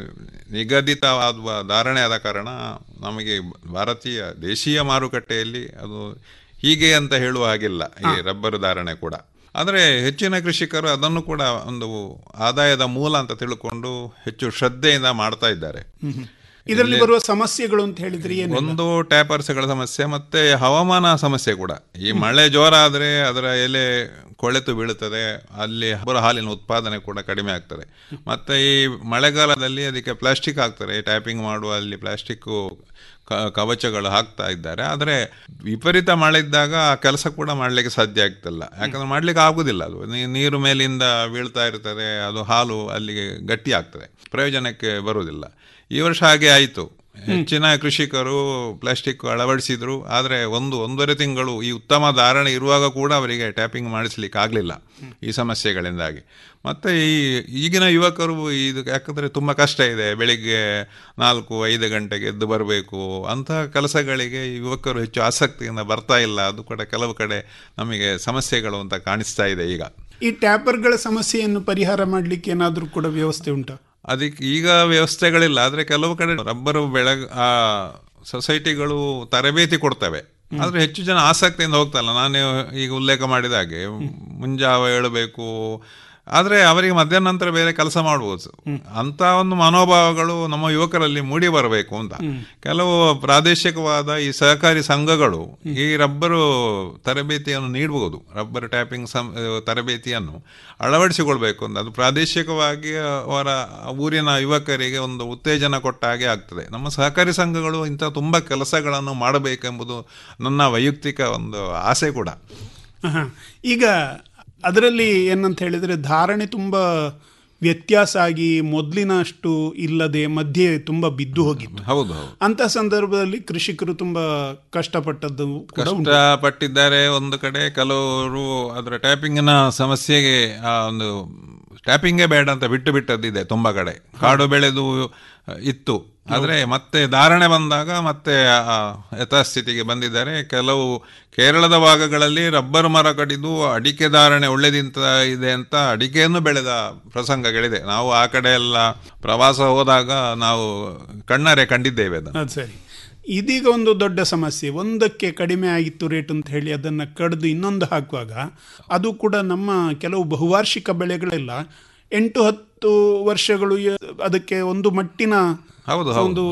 ನಿಗದಿತವಾದ ಧಾರಣೆ ಆದ ಕಾರಣ ನಮಗೆ ಭಾರತೀಯ ದೇಶೀಯ ಮಾರುಕಟ್ಟೆಯಲ್ಲಿ ಅದು ಹೀಗೆ ಅಂತ ಹೇಳುವ ಹಾಗಿಲ್ಲ ಈ ರಬ್ಬರ್ ಧಾರಣೆ ಕೂಡ ಆದರೆ ಹೆಚ್ಚಿನ ಕೃಷಿಕರು ಅದನ್ನು ಕೂಡ ಒಂದು ಆದಾಯದ ಮೂಲ ಅಂತ ತಿಳ್ಕೊಂಡು ಹೆಚ್ಚು ಶ್ರದ್ಧೆಯಿಂದ ಮಾಡ್ತಾ ಇದ್ದಾರೆ ಇದರಲ್ಲಿ ಬರುವ ಸಮಸ್ಯೆಗಳು ಅಂತ ಹೇಳಿದ್ರೆ ಏನು ಒಂದು ಟ್ಯಾಪರ್ಸ್ಗಳ ಸಮಸ್ಯೆ ಮತ್ತೆ ಹವಾಮಾನ ಸಮಸ್ಯೆ ಕೂಡ ಈ ಮಳೆ ಜೋರ ಆದ್ರೆ ಅದರ ಎಲೆ ಕೊಳೆತು ಬೀಳುತ್ತದೆ ಅಲ್ಲಿ ಹಬ್ಬರ ಹಾಲಿನ ಉತ್ಪಾದನೆ ಕೂಡ ಕಡಿಮೆ ಆಗ್ತದೆ ಮತ್ತೆ ಈ ಮಳೆಗಾಲದಲ್ಲಿ ಅದಕ್ಕೆ ಪ್ಲಾಸ್ಟಿಕ್ ಹಾಕ್ತಾರೆ ಟ್ಯಾಪಿಂಗ್ ಮಾಡುವ ಅಲ್ಲಿ ಪ್ಲಾಸ್ಟಿಕ್ ಕವಚಗಳು ಹಾಕ್ತಾ ಇದ್ದಾರೆ ಆದರೆ ವಿಪರೀತ ಮಳೆ ಇದ್ದಾಗ ಆ ಕೆಲಸ ಕೂಡ ಮಾಡಲಿಕ್ಕೆ ಸಾಧ್ಯ ಆಗ್ತಿಲ್ಲ ಯಾಕಂದ್ರೆ ಮಾಡ್ಲಿಕ್ಕೆ ಆಗುದಿಲ್ಲ ಅದು ನೀ- ನೀರು ಮೇಲಿಂದ ಬೀಳ್ತಾ ಇರ್ತದೆ ಅದು ಹಾಲು ಅಲ್ಲಿಗೆ ಗಟ್ಟಿ ಆಗ್ತದೆ ಪ್ರಯೋಜನಕ್ಕೆ ಬರುವುದಿಲ್ಲ ಈ ವರ್ಷ ಹಾಗೆ ಆಯಿತು ಹೆಚ್ಚಿನ ಕೃಷಿಕರು ಪ್ಲಾಸ್ಟಿಕ್ ಅಳವಡಿಸಿದ್ರು ಆದರೆ ಒಂದು ಒಂದೂವರೆ ತಿಂಗಳು ಈ ಉತ್ತಮ ಧಾರಣೆ ಇರುವಾಗ ಕೂಡ ಅವರಿಗೆ ಟ್ಯಾಪಿಂಗ್ ಮಾಡಿಸ್ಲಿಕ್ಕೆ ಆಗಲಿಲ್ಲ ಈ ಸಮಸ್ಯೆಗಳಿಂದಾಗಿ ಮತ್ತೆ ಈ ಈಗಿನ ಯುವಕರು ಇದು ಯಾಕಂದ್ರೆ ತುಂಬ ಕಷ್ಟ ಇದೆ ಬೆಳಿಗ್ಗೆ ನಾಲ್ಕು ಐದು ಗಂಟೆಗೆ ಎದ್ದು ಬರಬೇಕು ಅಂತಹ ಕೆಲಸಗಳಿಗೆ ಯುವಕರು ಹೆಚ್ಚು ಆಸಕ್ತಿಯಿಂದ ಬರ್ತಾ ಇಲ್ಲ ಅದು ಕೂಡ ಕೆಲವು ಕಡೆ ನಮಗೆ ಸಮಸ್ಯೆಗಳು ಅಂತ ಕಾಣಿಸ್ತಾ ಇದೆ ಈಗ ಈ ಟ್ಯಾಪರ್ಗಳ ಸಮಸ್ಯೆಯನ್ನು ಪರಿಹಾರ ಮಾಡಲಿಕ್ಕೆ ಏನಾದರೂ ಕೂಡ ವ್ಯವಸ್ಥೆ ಉಂಟಾ ಅದಕ್ಕೆ ಈಗ ವ್ಯವಸ್ಥೆಗಳಿಲ್ಲ ಆದರೆ ಕೆಲವು ಕಡೆ ರಬ್ಬರು ಬೆಳೆ ಆ ಸೊಸೈಟಿಗಳು ತರಬೇತಿ ಕೊಡ್ತವೆ ಆದ್ರೆ ಹೆಚ್ಚು ಜನ ಆಸಕ್ತಿಯಿಂದ ಹೋಗ್ತಲ್ಲ ನಾನು ಈಗ ಉಲ್ಲೇಖ ಮಾಡಿದ ಹಾಗೆ ಮುಂಜಾವ ಹೇಳಬೇಕು ಆದರೆ ಅವರಿಗೆ ಮಧ್ಯಾಹ್ನ ನಂತರ ಬೇರೆ ಕೆಲಸ ಮಾಡ್ಬೋದು ಅಂತ ಒಂದು ಮನೋಭಾವಗಳು ನಮ್ಮ ಯುವಕರಲ್ಲಿ ಮೂಡಿ ಬರಬೇಕು ಅಂತ ಕೆಲವು ಪ್ರಾದೇಶಿಕವಾದ ಈ ಸಹಕಾರಿ ಸಂಘಗಳು ಈ ರಬ್ಬರು ತರಬೇತಿಯನ್ನು ನೀಡಬಹುದು ರಬ್ಬರ್ ಟ್ಯಾಪಿಂಗ್ ಸಂ ತರಬೇತಿಯನ್ನು ಅಳವಡಿಸಿಕೊಳ್ಬೇಕು ಅಂತ ಅದು ಪ್ರಾದೇಶಿಕವಾಗಿ ಅವರ ಊರಿನ ಯುವಕರಿಗೆ ಒಂದು ಉತ್ತೇಜನ ಕೊಟ್ಟ ಹಾಗೆ ಆಗ್ತದೆ ನಮ್ಮ ಸಹಕಾರಿ ಸಂಘಗಳು ಇಂಥ ತುಂಬ ಕೆಲಸಗಳನ್ನು ಮಾಡಬೇಕೆಂಬುದು ನನ್ನ ವೈಯಕ್ತಿಕ ಒಂದು ಆಸೆ ಕೂಡ ಆಹಾ. ಈಗ ಅದರಲ್ಲಿ ಏನಂತ ಹೇಳಿದರೆ ಧಾರಣೆ ತುಂಬ ವ್ಯತ್ಯಾಸ ಆಗಿ ಮೊದಲಿನಷ್ಟು ಇಲ್ಲದೆ ಮಧ್ಯೆ ತುಂಬ ಬಿದ್ದು ಹೋಗಿತ್ತು ಹೌದು ಹೌದು ಅಂತ ಸಂದರ್ಭದಲ್ಲಿ ಕೃಷಿಕರು ತುಂಬ ಕಷ್ಟಪಟ್ಟದ್ದು ಕೂಡ ಉಂಟು. ಕಷ್ಟಪಟ್ಟಿದ್ದಾರೆ ಒಂದು ಕಡೆ ಕೆಲವರು ಅದರ ಟ್ಯಾಪಿಂಗಿನ ಸಮಸ್ಯೆಗೆ ಆ ಒಂದು ಟ್ಯಾಪಿಂಗೇ ಬೇಡ ಅಂತ ಬಿಟ್ಟು ಬಿಟ್ಟದ್ದಿದೆ ತುಂಬಾ ಕಡೆ ಕಾಡು ಬೆಳೆದು ಇತ್ತು ಆದರೆ ಮತ್ತೆ ಧಾರಣೆ ಬಂದಾಗ ಮತ್ತೆ ಆ ಯಥಾಸ್ಥಿತಿಗೆ ಬಂದಿದ್ದಾರೆ ಕೆಲವು ಕೇರಳದ ಭಾಗಗಳಲ್ಲಿ ರಬ್ಬರ್ ಮರ ಕಡಿದು ಅಡಿಕೆ ಧಾರಣೆ ಒಳ್ಳೆದಿಂತ ಇದೆ ಅಂತ ಅಡಿಕೆಯನ್ನು ಬೆಳೆದ ಪ್ರಸಂಗಗಳಿದೆ ನಾವು ಆ ಕಡೆ ಎಲ್ಲ ಪ್ರವಾಸ ಹೋದಾಗ ನಾವು ಕಣ್ಣಾರೆ ಕಂಡಿದ್ದೇವೆ ಅದನ್ನು ಅದು ಸರಿ ಇದೀಗ ಒಂದು ದೊಡ್ಡ ಸಮಸ್ಯೆ ಒಂದಕ್ಕೆ ಕಡಿಮೆ ಆಗಿತ್ತು ರೇಟ್ ಅಂತ ಹೇಳಿ ಅದನ್ನು ಕಡಿದು ಇನ್ನೊಂದು ಹಾಕುವಾಗ ಅದು ಕೂಡ ನಮ್ಮ ಕೆಲವು ಬಹುವಾರ್ಷಿಕ ಬೆಳೆಗಳೆಲ್ಲ ಎಂಟು ಹತ್ತು ವರ್ಷಗಳು ಯ- ಅದಕ್ಕೆ ಒಂದು ಮಟ್ಟಿನ ಹೌದು, ಹೌದು. ಒಂದು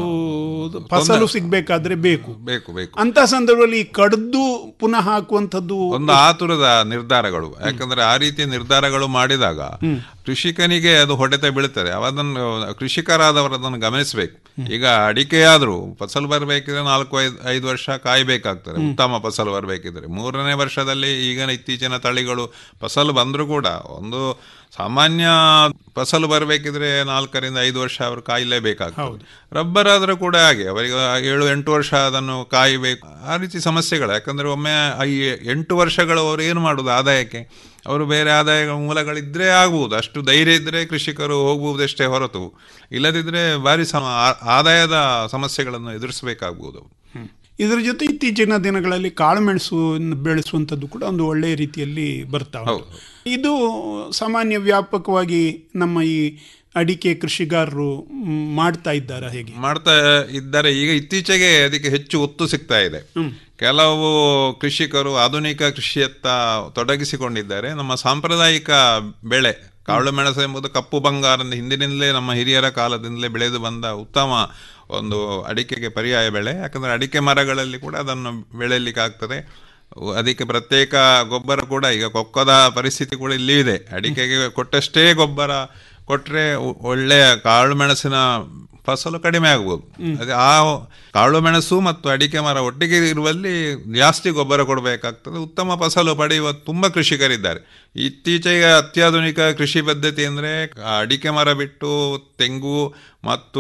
ಫಸಲು ಸಿಗ್ಬೇಕಾದ್ರೆ ಬೇಕು ಬೇಕು ಬೇಕು ಅಂತ ಸಂದರ್ಭದಲ್ಲಿ ಈ ಕಡ್ದು ಪುನಃ ಹಾಕುವಂಥದ್ದು ಒಂದು ಆತುರದ ನಿರ್ಧಾರಗಳು ಯಾಕಂದ್ರೆ ಆ ರೀತಿಯ ನಿರ್ಧಾರಗಳು ಮಾಡಿದಾಗ ಕೃಷಿಕನಿಗೆ ಅದು ಹೊಡೆತ ಬೀಳುತ್ತದೆ ಅವದನ್ನು ಕೃಷಿಕರಾದವರು ಅದನ್ನು ಗಮನಿಸಬೇಕು ಈಗ ಅಡಿಕೆಯಾದ್ರೂ ಫಸಲು ಬರಬೇಕಿದ್ರೆ ನಾಲ್ಕು ಐದು ಐದು ವರ್ಷ ಕಾಯಬೇಕಾಗ್ತದೆ ಉತ್ತಮ ಫಸಲು ಬರಬೇಕಿದ್ರೆ ಮೂರನೇ ವರ್ಷದಲ್ಲಿ ಈಗಿನ ಇತ್ತೀಚಿನ ತಳಿಗಳು ಫಸಲು ಬಂದರೂ ಕೂಡ ಒಂದು ಸಾಮಾನ್ಯ ಫಸಲು ಬರಬೇಕಿದ್ರೆ ನಾಲ್ಕರಿಂದ ಐದು ವರ್ಷ ಅವರು ಕಾಯಲೇಬೇಕಾಗ್ತದೆ ರಬ್ಬರ್ ಆದರೂ ಕೂಡ ಹಾಗೆ ಅವರಿಗೆ ಏಳು ಎಂಟು ವರ್ಷ ಅದನ್ನು ಕಾಯಬೇಕು ಆ ರೀತಿ ಸಮಸ್ಯೆಗಳು ಯಾಕಂದ್ರೆ ಒಮ್ಮೆ ಈ ಎಂಟು ವರ್ಷಗಳು ಅವರು ಏನು ಮಾಡುದು ಆದಾಯಕ್ಕೆ ಅವರು ಬೇರೆ ಆದಾಯ ಮೂಲಗಳಿದ್ರೆ ಆಗ್ಬೋದು ಅಷ್ಟು ಧೈರ್ಯ ಇದ್ರೆ ಕೃಷಿಕರು ಹೋಗುವುದಷ್ಟೇ ಹೊರತು ಇಲ್ಲದಿದ್ರೆ ಭಾರಿ ಸಮ ಆ- ಆದಾಯದ ಸಮಸ್ಯೆಗಳನ್ನು ಎದುರಿಸಬೇಕಾಗ್ಬೋದು ಇದರ ಜೊತೆ ಇತ್ತೀಚಿನ ದಿನಗಳಲ್ಲಿ ಕಾಳುಮೆಣಸು ಬೆಳೆಸುವಂಥದ್ದು ಕೂಡ ಒಂದು ಒಳ್ಳೆಯ ರೀತಿಯಲ್ಲಿ ಬರ್ತಾ ಉಂಟು ಇದು ಸಾಮಾನ್ಯ ವ್ಯಾಪಕವಾಗಿ ನಮ್ಮ ಈ ಅಡಿಕೆ ಕೃಷಿಗಾರರು ಮ್, ಮಾಡ್ತಾ ಇದ್ದಾರೆ ಹೇಗೆ ಮಾಡ್ತಾ ಇದ್ದಾರೆ ಈಗ ಇತ್ತೀಚೆಗೆ ಅದಕ್ಕೆ ಹೆಚ್ಚು ಒತ್ತು ಸಿಗ್ತಾ ಇದೆ ಕೆಲವು ಕೃಷಿಕರು ಆಧುನಿಕ ಕೃಷಿಯತ್ತ ತೊಡಗಿಸಿಕೊಂಡಿದ್ದಾರೆ ನಮ್ಮ ಸಾಂಪ್ರದಾಯಿಕ ಬೆಳೆ ಕಾಳು ಮೆಣಸು ಎಂಬುದು ಕಪ್ಪು ಬಂಗಾರ ಹಿಂದಿನಿಂದಲೇ ನಮ್ಮ ಹಿರಿಯರ ಕಾಲದಿಂದಲೇ ಬೆಳೆದು ಬಂದ ಉತ್ತಮ ಒಂದು ಅಡಿಕೆಗೆ ಪರ್ಯಾಯ ಬೆಳೆ ಯಾಕಂದ್ರೆ ಅಡಿಕೆ ಮರಗಳಲ್ಲಿ ಕೂಡ ಅದನ್ನು ಬೆಳೆಯಲಿಕ್ಕೆ ಆಗ್ತದೆ ಅದಕ್ಕೆ ಪ್ರತ್ಯೇಕ ಗೊಬ್ಬರ ಕೂಡ ಈಗ ಕೊಕ್ಕದ ಪರಿಸ್ಥಿತಿ ಕೂಡ ಇಲ್ಲಿ ಇದೆ ಅಡಿಕೆಗೆ ಕೊಟ್ಟಷ್ಟೇ ಗೊಬ್ಬರ ಕೊಟ್ಟರೆ ಒಳ್ಳೆಯ ಕಾಳು ಮೆಣಸಿನ ಫಸಲು ಕಡಿಮೆ ಆಗ್ಬೋದು ಅದೇ ಆ ಕಾಳು ಮೆಣಸು ಮತ್ತು ಅಡಿಕೆ ಮರ ಒಟ್ಟಿಗೆ ಇರುವಲ್ಲಿ ಜಾಸ್ತಿ ಗೊಬ್ಬರ ಕೊಡಬೇಕಾಗ್ತದೆ ಉತ್ತಮ ಫಸಲು ಪಡೆಯುವ ತುಂಬ ಕೃಷಿಕರಿದ್ದಾರೆ ಇತ್ತೀಚೆಗೆ ಅತ್ಯಾಧುನಿಕ ಕೃಷಿ ಪದ್ಧತಿ ಅಂದರೆ ಅಡಿಕೆ ಮರ ಬಿಟ್ಟು ತೆಂಗು ಮತ್ತು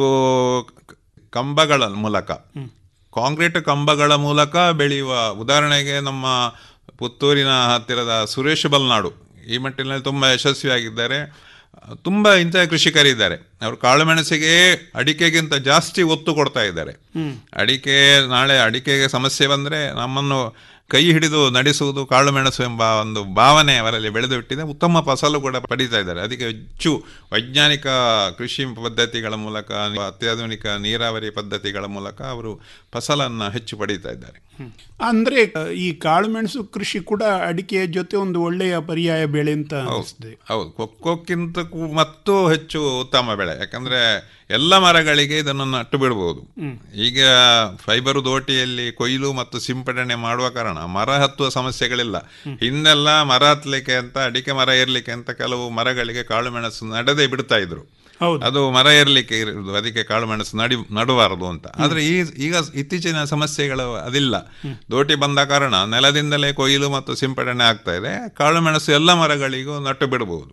ಕಂಬಗಳ ಮೂಲಕ ಕಾಂಕ್ರೀಟ್ ಕಂಬಗಳ ಮೂಲಕ ಬೆಳೆಯುವ ಉದಾಹರಣೆಗೆ ನಮ್ಮ ಪುತ್ತೂರಿನ ಹತ್ತಿರದ ಸುರೇಶ್ ಬಲ್ನಾಡು ಈ ಮಟ್ಟಿನಲ್ಲಿ ತುಂಬ ಯಶಸ್ವಿಯಾಗಿದ್ದಾರೆ ತುಂಬ ಇಂತಹ ಕೃಷಿಕರಿದ್ದಾರೆ ಅವರು ಕಾಳುಮೆಣಸಿಗೆ ಅಡಿಕೆಗಿಂತ ಜಾಸ್ತಿ ಒತ್ತು ಕೊಡ್ತಾ ಇದ್ದಾರೆ ಅಡಿಕೆ ನಾಳೆ ಅಡಿಕೆಗೆ ಸಮಸ್ಯೆ ಬಂದರೆ ನಮ್ಮನ್ನು ಕೈ ಹಿಡಿದು ನಡೆಸುವುದು ಕಾಳುಮೆಣಸು ಎಂಬ ಒಂದು ಭಾವನೆ ಅವರಲ್ಲಿ ಬೆಳೆದು ಬಿಟ್ಟಿದೆ ಉತ್ತಮ ಫಸಲು ಕೂಡ ಪಡೀತಾ ಇದ್ದಾರೆ ಅದಕ್ಕೆ ಹೆಚ್ಚು ವೈಜ್ಞಾನಿಕ ಕೃಷಿ ಪದ್ಧತಿಗಳ ಮೂಲಕ ಅತ್ಯಾಧುನಿಕ ನೀರಾವರಿ ಪದ್ಧತಿಗಳ ಮೂಲಕ ಅವರು ಫಸಲನ್ನು ಹೆಚ್ಚು ಪಡೀತಾ ಇದ್ದಾರೆ ಅಂದ್ರೆ ಈ ಕಾಳುಮೆಣಸು ಕೃಷಿ ಕೂಡ ಅಡಿಕೆಯ ಜೊತೆ ಒಂದು ಒಳ್ಳೆಯ ಪರ್ಯಾಯ ಬೆಳೆ ಅಂತ ಅನಿಸ್ತದೆ ಹೌದು ಕೊಕ್ಕೋಕ್ಕಿಂತ ಕೂ- ಮತ್ತು ಹೆಚ್ಚು ಉತ್ತಮ ಬೆಳೆ ಯಾಕಂದ್ರೆ ಎಲ್ಲ ಮರಗಳಿಗೆ ಇದನ್ನು ನಟ್ಟು ಬಿಡಬಹುದು ಈಗ ಫೈಬರ್ ದೋಟಿಯಲ್ಲಿ ಕೊಯ್ಲು ಮತ್ತು ಸಿಂಪಡಣೆ ಮಾಡುವ ಕಾರಣ ಮರ ಹತ್ತುವ ಸಮಸ್ಯೆಗಳಿಲ್ಲ ಹಿಂದೆಲ್ಲ ಮರ ಹತ್ತಲಿಕ್ಕೆ ಅಂತ ಅಡಿಕೆ ಮರ ಏರ್ಲಿಕ್ಕೆ ಅಂತ ಕೆಲವು ಮರಗಳಿಗೆ ಕಾಳು ಮೆಣಸು ನಡೆದೇ ಬಿಡ್ತಾ ಇದ್ರು ಅದು ಮರ ಏರ್ಲಿಕ್ಕೆ ಇರುವುದು ಅದಕ್ಕೆ ಕಾಳು ಮೆಣಸು ನಡಿ ನಡಬಾರದು ಅಂತ ಆದ್ರೆ ಈ ಈಗ ಇತ್ತೀಚಿನ ಸಮಸ್ಯೆಗಳು ಅದಿಲ್ಲ ದೋಟಿ ಬಂದ ಕಾರಣ ನೆಲದಿಂದಲೇ ಕೊಯ್ಲು ಮತ್ತು ಸಿಂಪಡಣೆ ಆಗ್ತಾ ಇದೆ ಕಾಳು ಮೆಣಸು ಎಲ್ಲ ಮರಗಳಿಗೂ ನಟ್ಟು ಬಿಡಬಹುದು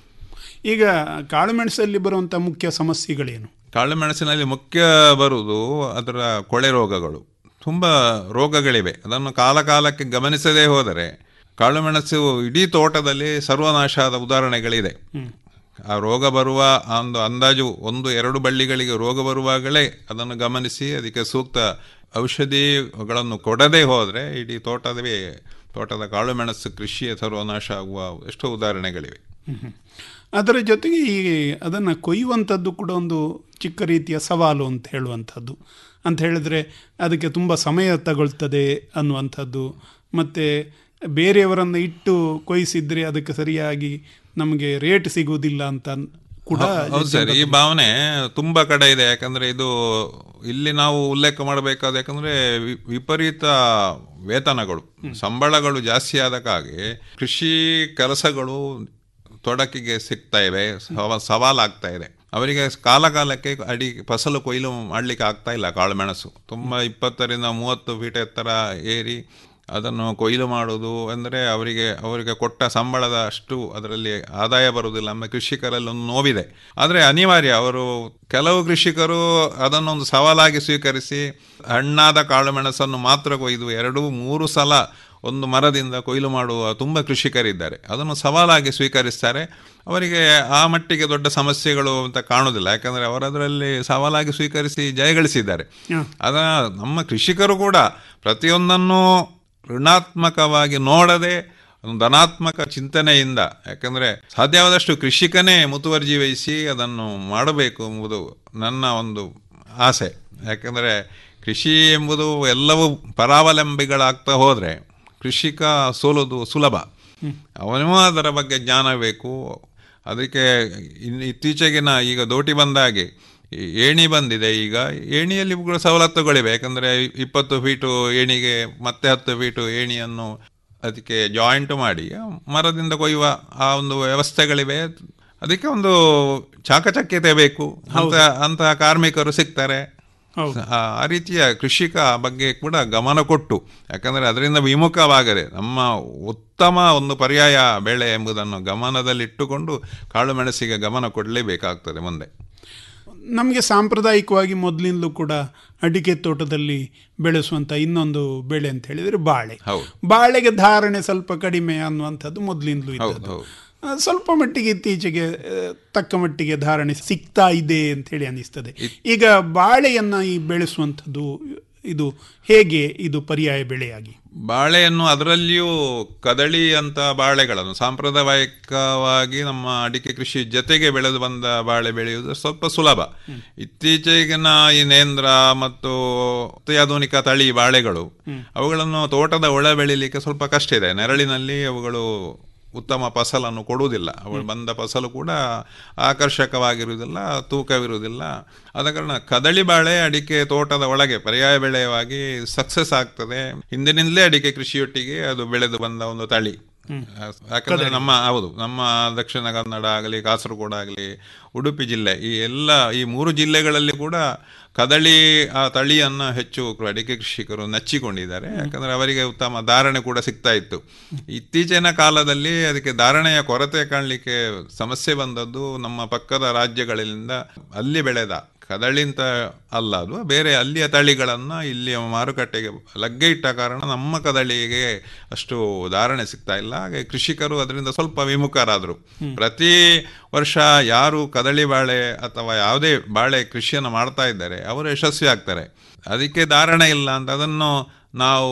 ಈಗ ಕಾಳುಮೆಣಸಲ್ಲಿ ಬರುವಂತ ಮುಖ್ಯ ಸಮಸ್ಯೆಗಳೇನು ಕಾಳು ಮೆಣಸಿನಲ್ಲಿ ಮುಖ್ಯ ಬರುವುದು ಅದರ ಕೊಳೆ ರೋಗಗಳು ತುಂಬ ರೋಗಗಳಿವೆ ಅದನ್ನು ಕಾಲ ಕಾಲಕ್ಕೆ ಗಮನಿಸದೇ ಹೋದರೆ ಕಾಳು ಮೆಣಸು ಇಡೀ ತೋಟದಲ್ಲಿ ಸರ್ವನಾಶ ಆದ ಉದಾಹರಣೆಗಳಿದೆ ಆ ರೋಗ ಬರುವ ಆ ಒಂದು ಅಂದಾಜು ಒಂದು ಎರಡು ಬಳ್ಳಿಗಳಿಗೆ ರೋಗ ಬರುವಾಗಲೇ ಅದನ್ನು ಗಮನಿಸಿ ಅದಕ್ಕೆ ಸೂಕ್ತ ಔಷಧಿಗಳನ್ನು ಕೊಡದೇ ಹೋದರೆ ಇಡೀ ತೋಟದವೇ ತೋಟದ ಕಾಳು ಮೆಣಸು ಕೃಷಿಯ ಸರ್ವನಾಶ ಆಗುವ ಎಷ್ಟೋ ಉದಾಹರಣೆಗಳಿವೆ ಅದರ ಜೊತೆಗೆ ಈ ಅದನ್ನು ಕೊಯ್ಯುವಂಥದ್ದು ಕೂಡ ಒಂದು ಚಿಕ್ಕ ರೀತಿಯ ಸವಾಲು ಅಂತ ಹೇಳುವಂಥದ್ದು ಅಂತ ಹೇಳಿದ್ರೆ ಅದಕ್ಕೆ ತುಂಬ ಸಮಯ ತಗೊಳ್ತದೆ ಅನ್ನುವಂಥದ್ದು ಮತ್ತು ಬೇರೆಯವರನ್ನು ಇಟ್ಟು ಕೊಯ್ಸಿದ್ರೆ ಅದಕ್ಕೆ ಸರಿಯಾಗಿ ನಮಗೆ ರೇಟ್ ಸಿಗುವುದಿಲ್ಲ ಅಂತ ಕೂಡ ಹೌದು ಸರ್ ಈ ಭಾವನೆ ತುಂಬಾ ಕಡೆ ಇದೆ ಯಾಕಂದ್ರೆ ಇದು ಇಲ್ಲಿ ನಾವು ಉಲ್ಲೇಖ ಮಾಡಬೇಕಾದ ಯಾಕಂದ್ರೆ ವಿ- ವಿಪರೀತ ವೇತನಗಳು ಸಂಬಳಗಳು ಜಾಸ್ತಿ ಆದಕ್ಕಾಗಿ ಕೃಷಿ ಕೆಲಸಗಳು ತೊಡಕಿಗೆ ಸಿಗ್ತಾ ಇವೆ ಸವ- ಸವಾಲಾಗ್ತಾ ಇದೆ ಅವರಿಗೆ ಕಾಲ ಕಾಲಕ್ಕೆ ಅಡಿ ಫಸಲು ಕೊಯ್ಲು ಮಾಡ್ಲಿಕ್ಕೆ ಆಗ್ತಾ ಇಲ್ಲ ಕಾಳು ಮೆಣಸು ತುಂಬ ಇಪ್ಪತ್ತರಿಂದ ಮೂವತ್ತು ಫೀಟ್ ಎತ್ತರ ಏರಿ ಅದನ್ನು ಕೊಯ್ಲು ಮಾಡುವುದು ಅಂದರೆ ಅವರಿಗೆ ಅವರಿಗೆ ಕೊಟ್ಟ ಸಂಬಳದ ಅಷ್ಟು ಅದರಲ್ಲಿ ಆದಾಯ ಬರುವುದಿಲ್ಲ ನಮ್ಮ ಕೃಷಿಕರಲ್ಲಿ ಒಂದು ನೋವಿದೆ ಆದರೆ ಅನಿವಾರ್ಯ ಅವರು ಕೆಲವು ಕೃಷಿಕರು ಅದನ್ನೊಂದು ಸವಾಲಾಗಿ ಸ್ವೀಕರಿಸಿ ಹಣ್ಣಾದ ಕಾಳು ಮೆಣಸನ್ನು ಮಾತ್ರ ಕೊಯ್ದು ಎರಡು ಮೂರು ಸಲ ಒಂದು ಮರದಿಂದ ಕೊಯ್ಲು ಮಾಡುವ ತುಂಬ ಕೃಷಿಕರಿದ್ದಾರೆ ಅದನ್ನು ಸವಾಲಾಗಿ ಸ್ವೀಕರಿಸ್ತಾರೆ ಅವರಿಗೆ ಆ ಮಟ್ಟಿಗೆ ದೊಡ್ಡ ಸಮಸ್ಯೆಗಳು ಅಂತ ಕಾಣುವುದಿಲ್ಲ ಯಾಕಂದರೆ ಅವರದರಲ್ಲಿ ಸವಾಲಾಗಿ ಸ್ವೀಕರಿಸಿ ಜಯಗಳಿಸಿದ್ದಾರೆ ಅದ ನಮ್ಮ ಕೃಷಿಕರು ಕೂಡ ಪ್ರತಿಯೊಂದನ್ನು ಋಣಾತ್ಮಕವಾಗಿ ನೋಡದೆ ಒಂದು ಧನಾತ್ಮಕ ಚಿಂತನೆಯಿಂದ ಯಾಕಂದರೆ ಸಾಧ್ಯವಾದಷ್ಟು ಕೃಷಿಕನೇ ಮುತುವರ್ಜಿ ವಹಿಸಿ ಅದನ್ನು ಮಾಡಬೇಕು ಎಂಬುದು ನನ್ನ ಒಂದು ಆಸೆ ಯಾಕಂದರೆ ಕೃಷಿ ಎಂಬುದು ಎಲ್ಲವೂ ಪರಾವಲಂಬಿಗಳಾಗ್ತಾ ಹೋದರೆ ಕೃಷಿಕ ಸೋಲುವುದು ಸುಲಭ ಅವನಿಗೂ ಅದರ ಬಗ್ಗೆ ಜ್ಞಾನ ಬೇಕು ಅದಕ್ಕೆ ಇನ್ನು ಇತ್ತೀಚೆಗಿನ ಈಗ ದೋಟಿ ಬಂದಾಗೆ ಈ ಏಣಿ ಬಂದಿದೆ ಈಗ ಏಣಿಯಲ್ಲಿ ಕೂಡ ಸವಲತ್ತುಗಳಿವೆ ಯಾಕಂದರೆ ಇಪ್ಪತ್ತು ಫೀಟು ಏಣಿಗೆ ಮತ್ತೆ ಹತ್ತು ಫೀಟು ಏಣಿಯನ್ನು ಅದಕ್ಕೆ ಜಾಯಿಂಟ್ ಮಾಡಿ ಮರದಿಂದ ಕೊಯ್ಯುವ ಆ ಒಂದು ವ್ಯವಸ್ಥೆಗಳಿವೆ ಅದಕ್ಕೆ ಒಂದು ಚಾಕಚಕ್ಯತೆ ಬೇಕು ಅಂತ ಅಂತಹ ಕಾರ್ಮಿಕರು ಸಿಗ್ತಾರೆ ಆ ಆ ರೀತಿಯ ಕೃಷಿಕ ಬಗ್ಗೆ ಕೂಡ ಗಮನ ಕೊಟ್ಟು ಯಾಕಂದರೆ ಅದರಿಂದ ವಿಮುಖವಾಗದೆ ನಮ್ಮ ಉತ್ತಮ ಒಂದು ಪರ್ಯಾಯ ಬೆಳೆ ಎಂಬುದನ್ನು ಗಮನದಲ್ಲಿಟ್ಟುಕೊಂಡು ಕಾಳು ಮೆಣಸಿಗೆ ಗಮನ ಕೊಡಲೇಬೇಕಾಗ್ತದೆ ಮುಂದೆ ನಮಗೆ ಸಾಂಪ್ರದಾಯಿಕವಾಗಿ ಮೊದಲಿಂದಲೂ ಕೂಡ ಅಡಿಕೆ ತೋಟದಲ್ಲಿ ಬೆಳೆಸುವಂಥ ಇನ್ನೊಂದು ಬೆಳೆ ಅಂತ ಹೇಳಿದರೆ ಬಾಳೆ ಹೌದು ಬಾಳೆಗೆ ಧಾರಣೆ ಸ್ವಲ್ಪ ಕಡಿಮೆ ಅನ್ನುವಂಥದ್ದು ಮೊದಲಿಂದಲೂ ಹೌದು ಇದ್ದದ್ದು ಹೌದು ಆ, ಸ್ವಲ್ಪ ಮಟ್ಟಿಗೆ ಇತ್ತೀಚೆಗೆ ಆ, ತಕ್ಕ ಮಟ್ಟಿಗೆ ಧಾರಣೆ ಸಿಗ್ತಾ ಇದೆ ಅಂತ ಹೇಳಿ ಅನಿಸ್ತದೆ ಈಗ ಬಾಳೆಯನ್ನ ಈ ಬೆಳೆಸುವಂಥದ್ದು ಇದು ಹೇಗೆ ಇದು ಪರ್ಯಾಯ ಬೆಳೆಯಾಗಿ ಬಾಳೆಯನ್ನು ಅದರಲ್ಲಿಯೂ ಕದಳಿ ಅಂತ ಬಾಳೆಗಳನ್ನು ಸಾಂಪ್ರದಾಯಿಕವಾಗಿ ನಮ್ಮ ಅಡಿಕೆ ಕೃಷಿ ಜೊತೆಗೆ ಬೆಳೆದು ಬಂದ ಬಾಳೆ ಬೆಳೆಯುವುದು ಸ್ವಲ್ಪ ಸುಲಭ ಇತ್ತೀಚೆಗಿನ ಈ ನೇಂದ್ರ ಮತ್ತು ಅತ್ಯಾಧುನಿಕ ತಳಿ ಬಾಳೆಗಳು ಅವುಗಳನ್ನು ತೋಟದ ಒಳ ಬೆಳಿಲಿಕ್ಕೆ ಸ್ವಲ್ಪ ಕಷ್ಟ ಇದೆ ನೆರಳಿನಲ್ಲಿ ಅವುಗಳು ಉತ್ತಮ ಫಸಲನ್ನು ಕೊಡುವುದಿಲ್ಲ ಅವಳು ಬಂದ ಫಸಲು ಕೂಡ ಆಕರ್ಷಕವಾಗಿರುವುದಿಲ್ಲ ತೂಕವಿರುವುದಿಲ್ಲ ಆದ ಕಾರಣ ಕದಳಿ ಬಾಳೆ ಅಡಿಕೆ ತೋಟದ ಒಳಗೆ ಪರ್ಯಾಯ ಬೆಳೆಯಾಗಿ ಸಕ್ಸಸ್ ಆಗ್ತದೆ ಹಿಂದಿನಿಂದಲೇ ಅಡಿಕೆ ಕೃಷಿಯೊಟ್ಟಿಗೆ ಅದು ಬೆಳೆದು ಬಂದ ಒಂದು ತಳಿ ಯಾಕಂದ್ರೆ ನಮ್ಮ ಹೌದು ನಮ್ಮ ದಕ್ಷಿಣ ಕನ್ನಡ ಆಗಲಿ ಕಾಸರಗೋಡು ಆಗಲಿ ಉಡುಪಿ ಜಿಲ್ಲೆ ಈ ಎಲ್ಲ ಈ ಮೂರು ಜಿಲ್ಲೆಗಳಲ್ಲಿ ಕೂಡ ಕದಳಿ ಆ ತಳಿಯನ್ನು ಹೆಚ್ಚು ಅಡಿಕೆ ಕೃಷಿಕರು ನೆಚ್ಚಿಕೊಂಡಿದ್ದಾರೆ ಯಾಕಂದ್ರೆ ಅವರಿಗೆ ಉತ್ತಮ ಧಾರಣೆ ಕೂಡ ಸಿಗ್ತಾ ಇತ್ತು ಇತ್ತೀಚಿನ ಕಾಲದಲ್ಲಿ ಅದಕ್ಕೆ ಧಾರಣೆಯ ಕೊರತೆ ಕಾಣಲಿಕ್ಕೆ ಸಮಸ್ಯೆ ಬಂದದ್ದು ನಮ್ಮ ಪಕ್ಕದ ರಾಜ್ಯಗಳಿಂದ ಅಲ್ಲಿ ಬೆಳೆದ ಕದಳಿ ಅಂತ ಅಲ್ಲ ಅದು ಬೇರೆ ಅಲ್ಲಿಯ ತಳಿಗಳನ್ನು ಇಲ್ಲಿಯ ಮಾರುಕಟ್ಟೆಗೆ ಲಗ್ಗೆ ಇಟ್ಟ ಕಾರಣ ನಮ್ಮ ಕದಳಿಗೆ ಅಷ್ಟು ಧಾರಣೆ ಸಿಗ್ತಾ ಇಲ್ಲ ಹಾಗೆ ಕೃಷಿಕರು ಅದರಿಂದ ಸ್ವಲ್ಪ ವಿಮುಖರಾದರು ಪ್ರತಿ ವರ್ಷ ಯಾರು ಕದಳಿ ಬಾಳೆ ಅಥವಾ ಯಾವುದೇ ಬಾಳೆ ಕೃಷಿಯನ್ನು ಮಾಡ್ತಾ ಇದ್ದಾರೆ ಅವರು ಯಶಸ್ವಿ ಆಗ್ತಾರೆ ಅದಕ್ಕೆ ಧಾರಣೆ ಇಲ್ಲ ಅಂತ ಅದನ್ನು ನಾವು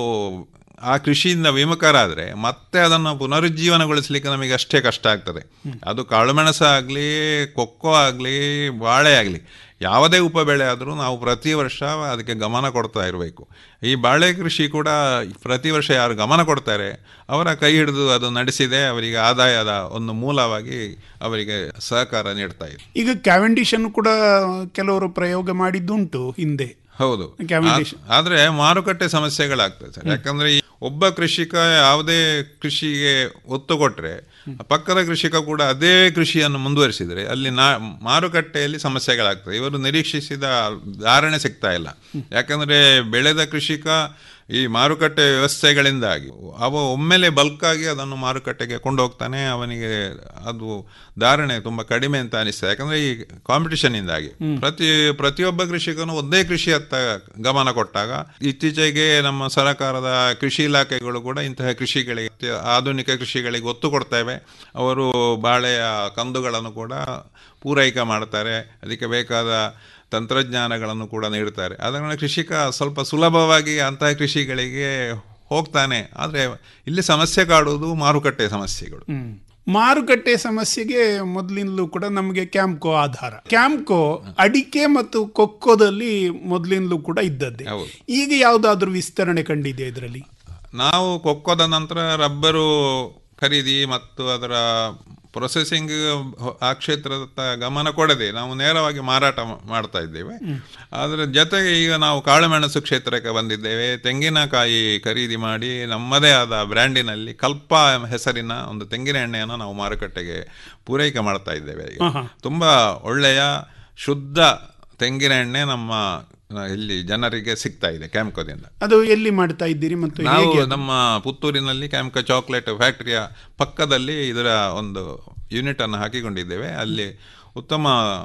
ಆ ಕೃಷಿಯಿಂದ ವಿಮುಖರಾದರೆ ಮತ್ತೆ ಅದನ್ನು ಪುನರುಜ್ಜೀವನಗೊಳಿಸಲಿಕ್ಕೆ ನಮಗೆ ಅಷ್ಟೇ ಕಷ್ಟ ಆಗ್ತದೆ ಅದು ಕಾಳುಮೆಣಸು ಆಗಲಿ ಕೊಕ್ಕೋ ಆಗಲಿ ಬಾಳೆ ಆಗಲಿ ಯಾವುದೇ ಉಪಬೆಳೆ ಆದರೂ ನಾವು ಪ್ರತಿ ವರ್ಷ ಅದಕ್ಕೆ ಗಮನ ಕೊಡ್ತಾ ಇರಬೇಕು ಈ ಬಾಳೆ ಕೃಷಿ ಕೂಡ ಪ್ರತಿ ವರ್ಷ ಯಾರು ಗಮನ ಕೊಡ್ತಾರೆ ಅವರ ಕೈ ಹಿಡಿದು ಅದು ನಡೆಸಿದೆ ಅವರಿಗೆ ಆದಾಯದ ಒಂದು ಮೂಲವಾಗಿ ಅವರಿಗೆ ಸಹಕಾರ ನೀಡ್ತಾ ಇದೆ ಈಗ ಕ್ಯಾವೆಂಡಿಶ್ ಅನ್ನು ಕೂಡ ಕೆಲವರು ಪ್ರಯೋಗ ಮಾಡಿದ್ದುಂಟು ಹಿಂದೆ ಹೌದು Cavendish. ಆ- ಆದ್ರೆ ಮಾರುಕಟ್ಟೆ ಸಮಸ್ಯೆಗಳಾಗ್ತದೆ ಸರ್ ಯಾಕಂದ್ರೆ ಈ ಒಬ್ಬ ಕೃಷಿಕ ಯಾವುದೇ ಕೃಷಿಗೆ ಒತ್ತು ಕೊಟ್ರೆ ಪಕ್ಕದ ಕೃಷಿಕ ಕೂಡ ಅದೇ ಕೃಷಿಯನ್ನು ಮುಂದುವರಿಸಿದರೆ ಅಲ್ಲಿ ನಾ ಮಾರುಕಟ್ಟೆಯಲ್ಲಿ ಸಮಸ್ಯೆಗಳಾಗ್ತದೆ ಇವರು ನಿರೀಕ್ಷಿಸಿದ ಧಾರಣೆ ಸಿಗ್ತಾ ಇಲ್ಲ ಯಾಕಂದ್ರೆ ಬೆಳೆದ ಕೃಷಿಕ ಈ ಮಾರುಕಟ್ಟೆ ವ್ಯವಸ್ಥೆಗಳಿಂದಾಗಿ ಅವ ಒಮ್ಮೆಲೆ ಬಲ್ಕ್ ಆಗಿ ಅದನ್ನು ಮಾರುಕಟ್ಟೆಗೆ ಕೊಂಡು ಹೋಗ್ತಾನೆ ಅವನಿಗೆ ಅದು ಧಾರಣೆ ತುಂಬಾ ಕಡಿಮೆ ಅಂತ ಅನಿಸ್ತದೆ ಯಾಕಂದ್ರೆ ಈ ಕಾಂಪಿಟಿಷನ್ ಇಂದಾಗಿ ಪ್ರತಿ ಪ್ರತಿಯೊಬ್ಬ ಕೃಷಿಕನು ಒಂದೇ ಕೃಷಿಯತ್ತ ಗಮನ ಕೊಟ್ಟಾಗ ಇತ್ತೀಚೆಗೆ ನಮ್ಮ ಸರ್ಕಾರದ ಕೃಷಿ ಇಲಾಖೆಗಳು ಕೂಡ ಇಂತಹ ಕೃಷಿಗಳಿಗೆ ಆಧುನಿಕ ಕೃಷಿಗಳಿಗೆ ಒತ್ತು ಕೊಡ್ತೇವೆ ಅವರು ಬಾಳೆಯ ಕಂದುಗಳನ್ನು ಕೂಡ ಪೂರೈಕೆ ಮಾಡ್ತಾರೆ ಅದಕ್ಕೆ ಬೇಕಾದ ತಂತ್ರಜ್ಞಾನಗಳನ್ನು ಕೂಡ ನೀಡ್ತಾರೆ ಅದನ್ನು ಕೃಷಿಕ ಸ್ವಲ್ಪ ಸುಲಭವಾಗಿ ಅಂತಹ ಕೃಷಿಗಳಿಗೆ ಹೋಗ್ತಾನೆ ಆದರೆ ಇಲ್ಲಿ ಸಮಸ್ಯೆ ಕಾಡುವುದು ಮಾರುಕಟ್ಟೆ ಸಮಸ್ಯೆಗಳು ಹ್ಮ್. ಮಾರುಕಟ್ಟೆ ಸಮಸ್ಯೆಗೆ ಮೊದಲಿಂದಲೂ ಕೂಡ ನಮಗೆ ಕ್ಯಾಂಪ್ಕೋ ಆಧಾರ ಕ್ಯಾಂಪ್ಕೋ ಅಡಿಕೆ ಮತ್ತು ಕೊಕ್ಕೋದಲ್ಲಿ ಮೊದಲಿಂದಲೂ ಕೂಡ ಇದ್ದದ್ದೇ ಹೌದು. ಈಗ ಯಾವುದಾದ್ರೂ ವಿಸ್ತರಣೆ ಕಂಡಿದೆ ಇದರಲ್ಲಿ ನಾವು ಕೊಕ್ಕೋದ ನಂತರ ರಬ್ಬರು ಖರೀದಿ ಮತ್ತು ಅದರ ಪ್ರೊಸೆಸಿಂಗ್ ಆ ಕ್ಷೇತ್ರದ ಗಮನ ಕೊಡದೆ ನಾವು ನೇರವಾಗಿ ಮಾರಾಟ ಮಾ- ಮಾಡ್ತಾ ಇದ್ದೇವೆ ಅದರ ಜೊತೆಗೆ ಈಗ ನಾವು ಕಾಳುಮೆಣಸು ಕ್ಷೇತ್ರಕ್ಕೆ ಬಂದಿದ್ದೇವೆ ತೆಂಗಿನಕಾಯಿ ಖರೀದಿ ಮಾಡಿ ನಮ್ಮದೇ ಆದ ಬ್ರ್ಯಾಂಡಿನಲ್ಲಿ ಕಲ್ಪ ಹೆಸರಿನ ಒಂದು ತೆಂಗಿನ ಎಣ್ಣೆಯನ್ನು ನಾವು ಮಾರುಕಟ್ಟೆಗೆ ಪೂರೈಕೆ ಮಾಡ್ತಾ ಇದ್ದೇವೆ ಈಗ ಆಹಾ. ತುಂಬಾ ಒಳ್ಳೆಯ ಶುದ್ಧ ತೆಂಗಿನ ಎಣ್ಣೆ ನಮ್ಮ ಆ, ಇಲ್ಲಿ ಜನರಿಗೆ ಸಿಗ್ತಾ ಇದೆ ಕ್ಯಾಂಪ್ಕೋದಿಂದ ಅದು ಎಲ್ಲಿ ಮಾಡ್ತಾ ಇದ್ದೀರಿ ಮತ್ತು ನಾವು ಹೇಗೆ ಅದು? ನಮ್ಮ ಪುತ್ತೂರಿನಲ್ಲಿ ಕ್ಯಾಂಪ್ಕ ಚಾಕ್ಲೇಟ್ ಫ್ಯಾಕ್ಟರಿಯ ಪಕ್ಕದಲ್ಲಿ ಇದರ ಒಂದು ಯೂನಿಟ್ ಅನ್ನು ಹಾಕಿಕೊಂಡಿದ್ದೇವೆ ಅಲ್ಲಿ ಉತ್ತಮ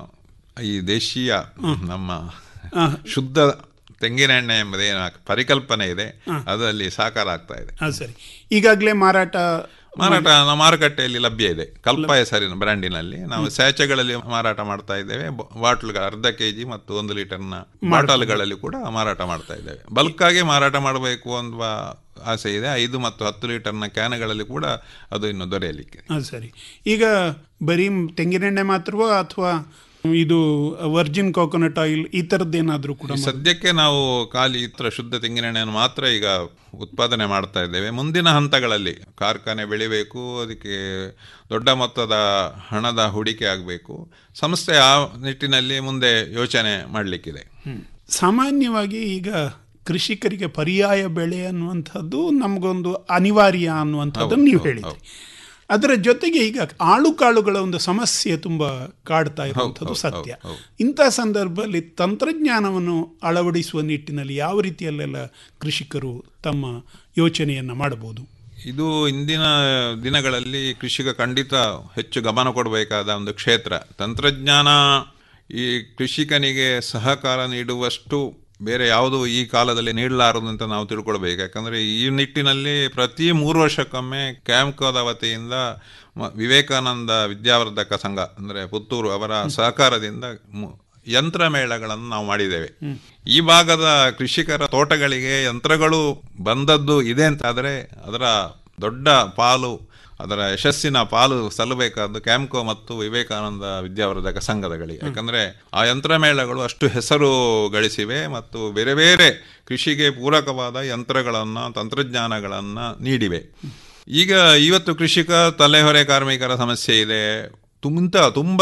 ಈ ದೇಶೀಯ ನಮ್ಮ ಶುದ್ಧ ತೆಂಗಿನ ಎಣ್ಣೆ ಎಂಬುದೇನು ಪರಿಕಲ್ಪನೆ ಇದೆ ಅದು ಅಲ್ಲಿ ಸಾಕಾರ ಆಗ್ತಾ ಇದೆ ಹಾ ಸರಿ ಈಗಾಗಲೇ ಮಾರಾಟ ಮಾರಾಟ ನಮ್ಮ ಮಾರುಕಟ್ಟೆಯಲ್ಲಿ ಲಭ್ಯ ಇದೆ ಕಲ್ಪ ಹೆಸರಿನ ಬ್ರ್ಯಾಂಡಿನಲ್ಲಿ ನಾವು ಸ್ಯಾಚೆಗಳಲ್ಲಿ ಮಾರಾಟ ಮಾಡ್ತಾ ಇದ್ದೇವೆ ಬ- ಬಾಟ್ಲ್ಗಳು ಅರ್ಧ ಕೆಜಿ ಮತ್ತು ಒಂದು ಲೀಟರ್ನ ಬಾಟಲ್ಗಳಲ್ಲಿ ಕೂಡ ಮಾರಾಟ ಮಾಡ್ತಾ ಇದ್ದೇವೆ ಬಲ್ಕ್ ಆಗಿ ಮಾರಾಟ ಮಾಡಬೇಕು ಅನ್ನುವ ಆಸೆ ಇದೆ ಐದು ಮತ್ತು ಹತ್ತು ಲೀಟರ್ನ ಕ್ಯಾನ್ಗಳಲ್ಲಿ ಕೂಡ ಅದು ಇನ್ನು ದೊರೆಯಲಿಕ್ಕೆ ಹಾ ಸರಿ ಈಗ ಬರೀ ತೆಂಗಿನೆಣ್ಣೆ ಮಾತ್ರವಾ ಅಥವಾ ಇದು ವರ್ಜಿನ್ ಕೋಕೋನಟ್ ಆಯಿಲ್ ಈ ಥರದ್ದೇನಾದ್ರೂ ಕೂಡ ಈ ಸದ್ಯಕ್ಕೆ ನಾವು ಖಾಲಿ ಇತರ ಶುದ್ಧ ತೆಂಗಿನೆಣ್ಣೆಯನ್ನು ಮಾತ್ರ ಈಗ ಉತ್ಪಾದನೆ ಮಾಡ್ತಾ ಇದ್ದೇವೆ ಮುಂದಿನ ಹಂತಗಳಲ್ಲಿ ಕಾರ್ಖಾನೆ ಬೆಳಿಬೇಕು ಅದಕ್ಕೆ ದೊಡ್ಡ ಮೊತ್ತದ ಹಣದ ಹೂಡಿಕೆ ಆಗಬೇಕು ಸಂಸ್ಥೆ ಆ ನಿಟ್ಟಿನಲ್ಲಿ ಮುಂದೆ ಯೋಚನೆ ಮಾಡಲಿಕ್ಕಿದೆ ಹ್ಮ್. ಸಾಮಾನ್ಯವಾಗಿ ಈಗ ಕೃಷಿಕರಿಗೆ ಪರ್ಯಾಯ ಬೆಳೆ ಅನ್ನುವಂಥದ್ದು ನಮಗೊಂದು ಅನಿವಾರ್ಯ ಅನ್ನುವಂಥದ್ದನ್ನು ನೀವು ಹೇಳಿದ್ರಿ ಅದರ ಜೊತೆಗೆ ಈಗ ಆಳು ಕಾಳುಗಳ ಒಂದು ಸಮಸ್ಯೆ ತುಂಬಾ ಕಾಡ್ತಾ ಇರುವಂಥದ್ದು ಹೌದು, ಸತ್ಯ ಹೌದು, ಹೌದು. ಇಂಥ ಸಂದರ್ಭದಲ್ಲಿ ತಂತ್ರಜ್ಞಾನವನ್ನು ಅಳವಡಿಸುವ ನಿಟ್ಟಿನಲ್ಲಿ ಯಾವ ರೀತಿಯಲ್ಲೆಲ್ಲ ಕೃಷಿಕರು ತಮ್ಮ ಯೋಚನೆಯನ್ನ ಮಾಡಬಹುದು ಇದು ಇಂದಿನ ದಿನಗಳಲ್ಲಿ ಕೃಷಿಗ ಖಂಡಿತ ಹೆಚ್ಚು ಗಮನ ಕೊಡಬೇಕಾದ ಒಂದು ಕ್ಷೇತ್ರ ತಂತ್ರಜ್ಞಾನ ಈ ಕೃಷಿಕನಿಗೆ ಸಹಕಾರ ನೀಡುವಷ್ಟು ಬೇರೆ ಯಾವುದು ಈ ಕಾಲದಲ್ಲಿ ನೀಡಲಾರದು ಅಂತ ನಾವು ತಿಳ್ಕೊಳ್ಬೇಕು ಯಾಕಂದ್ರೆ ಈ ನಿಟ್ಟಿನಲ್ಲಿ ಪ್ರತಿ ಮೂರು ವರ್ಷಕ್ಕೊಮ್ಮೆ ಕ್ಯಾಂಪ್ಕೋದ ವತಿಯಿಂದ ಮ- ವಿವೇಕಾನಂದ ವಿದ್ಯಾವರ್ಧಕ ಸಂಘ ಅಂದ್ರೆ ಪುತ್ತೂರು ಅವರ ಸಹಕಾರದಿಂದ ಮು- ಯಂತ್ರ ಮೇಳಗಳನ್ನು ನಾವು ಮಾಡಿದ್ದೇವೆ ಈ ಭಾಗದ ಕೃಷಿಕರ ತೋಟಗಳಿಗೆ ಯಂತ್ರಗಳು ಬಂದದ್ದು ಇದೆ ಅಂತಾದರೆ ಅದರ ದೊಡ್ಡ ಪಾಲು ಅದರ ಯಶಸ್ಸಿನ ಪಾಲು ಸಲ್ಲಬೇಕಾದ್ದು ಕ್ಯಾಂಪ್ಕೋ ಮತ್ತು ವಿವೇಕಾನಂದ ವಿದ್ಯಾವರ್ಧಕ ಸಂಘದಗಳಿಗೆ ಯಾಕಂದ್ರೆ ಆ ಯಂತ್ರ ಮೇಳಗಳು ಅಷ್ಟು ಹೆಸರು ಗಳಿಸಿವೆ ಮತ್ತು ಬೇರೆ ಬೇರೆ ಕೃಷಿಗೆ ಪೂರಕವಾದ ಯಂತ್ರಗಳನ್ನು ತಂತ್ರಜ್ಞಾನಗಳನ್ನು ನೀಡಿವೆ ಈಗ ಇವತ್ತು ಕೃಷಿಕ ತಲೆಹೊರೆ ಕಾರ್ಮಿಕರ ಸಮಸ್ಯೆ ಇದೆ ತುಂಬ ತುಂಬ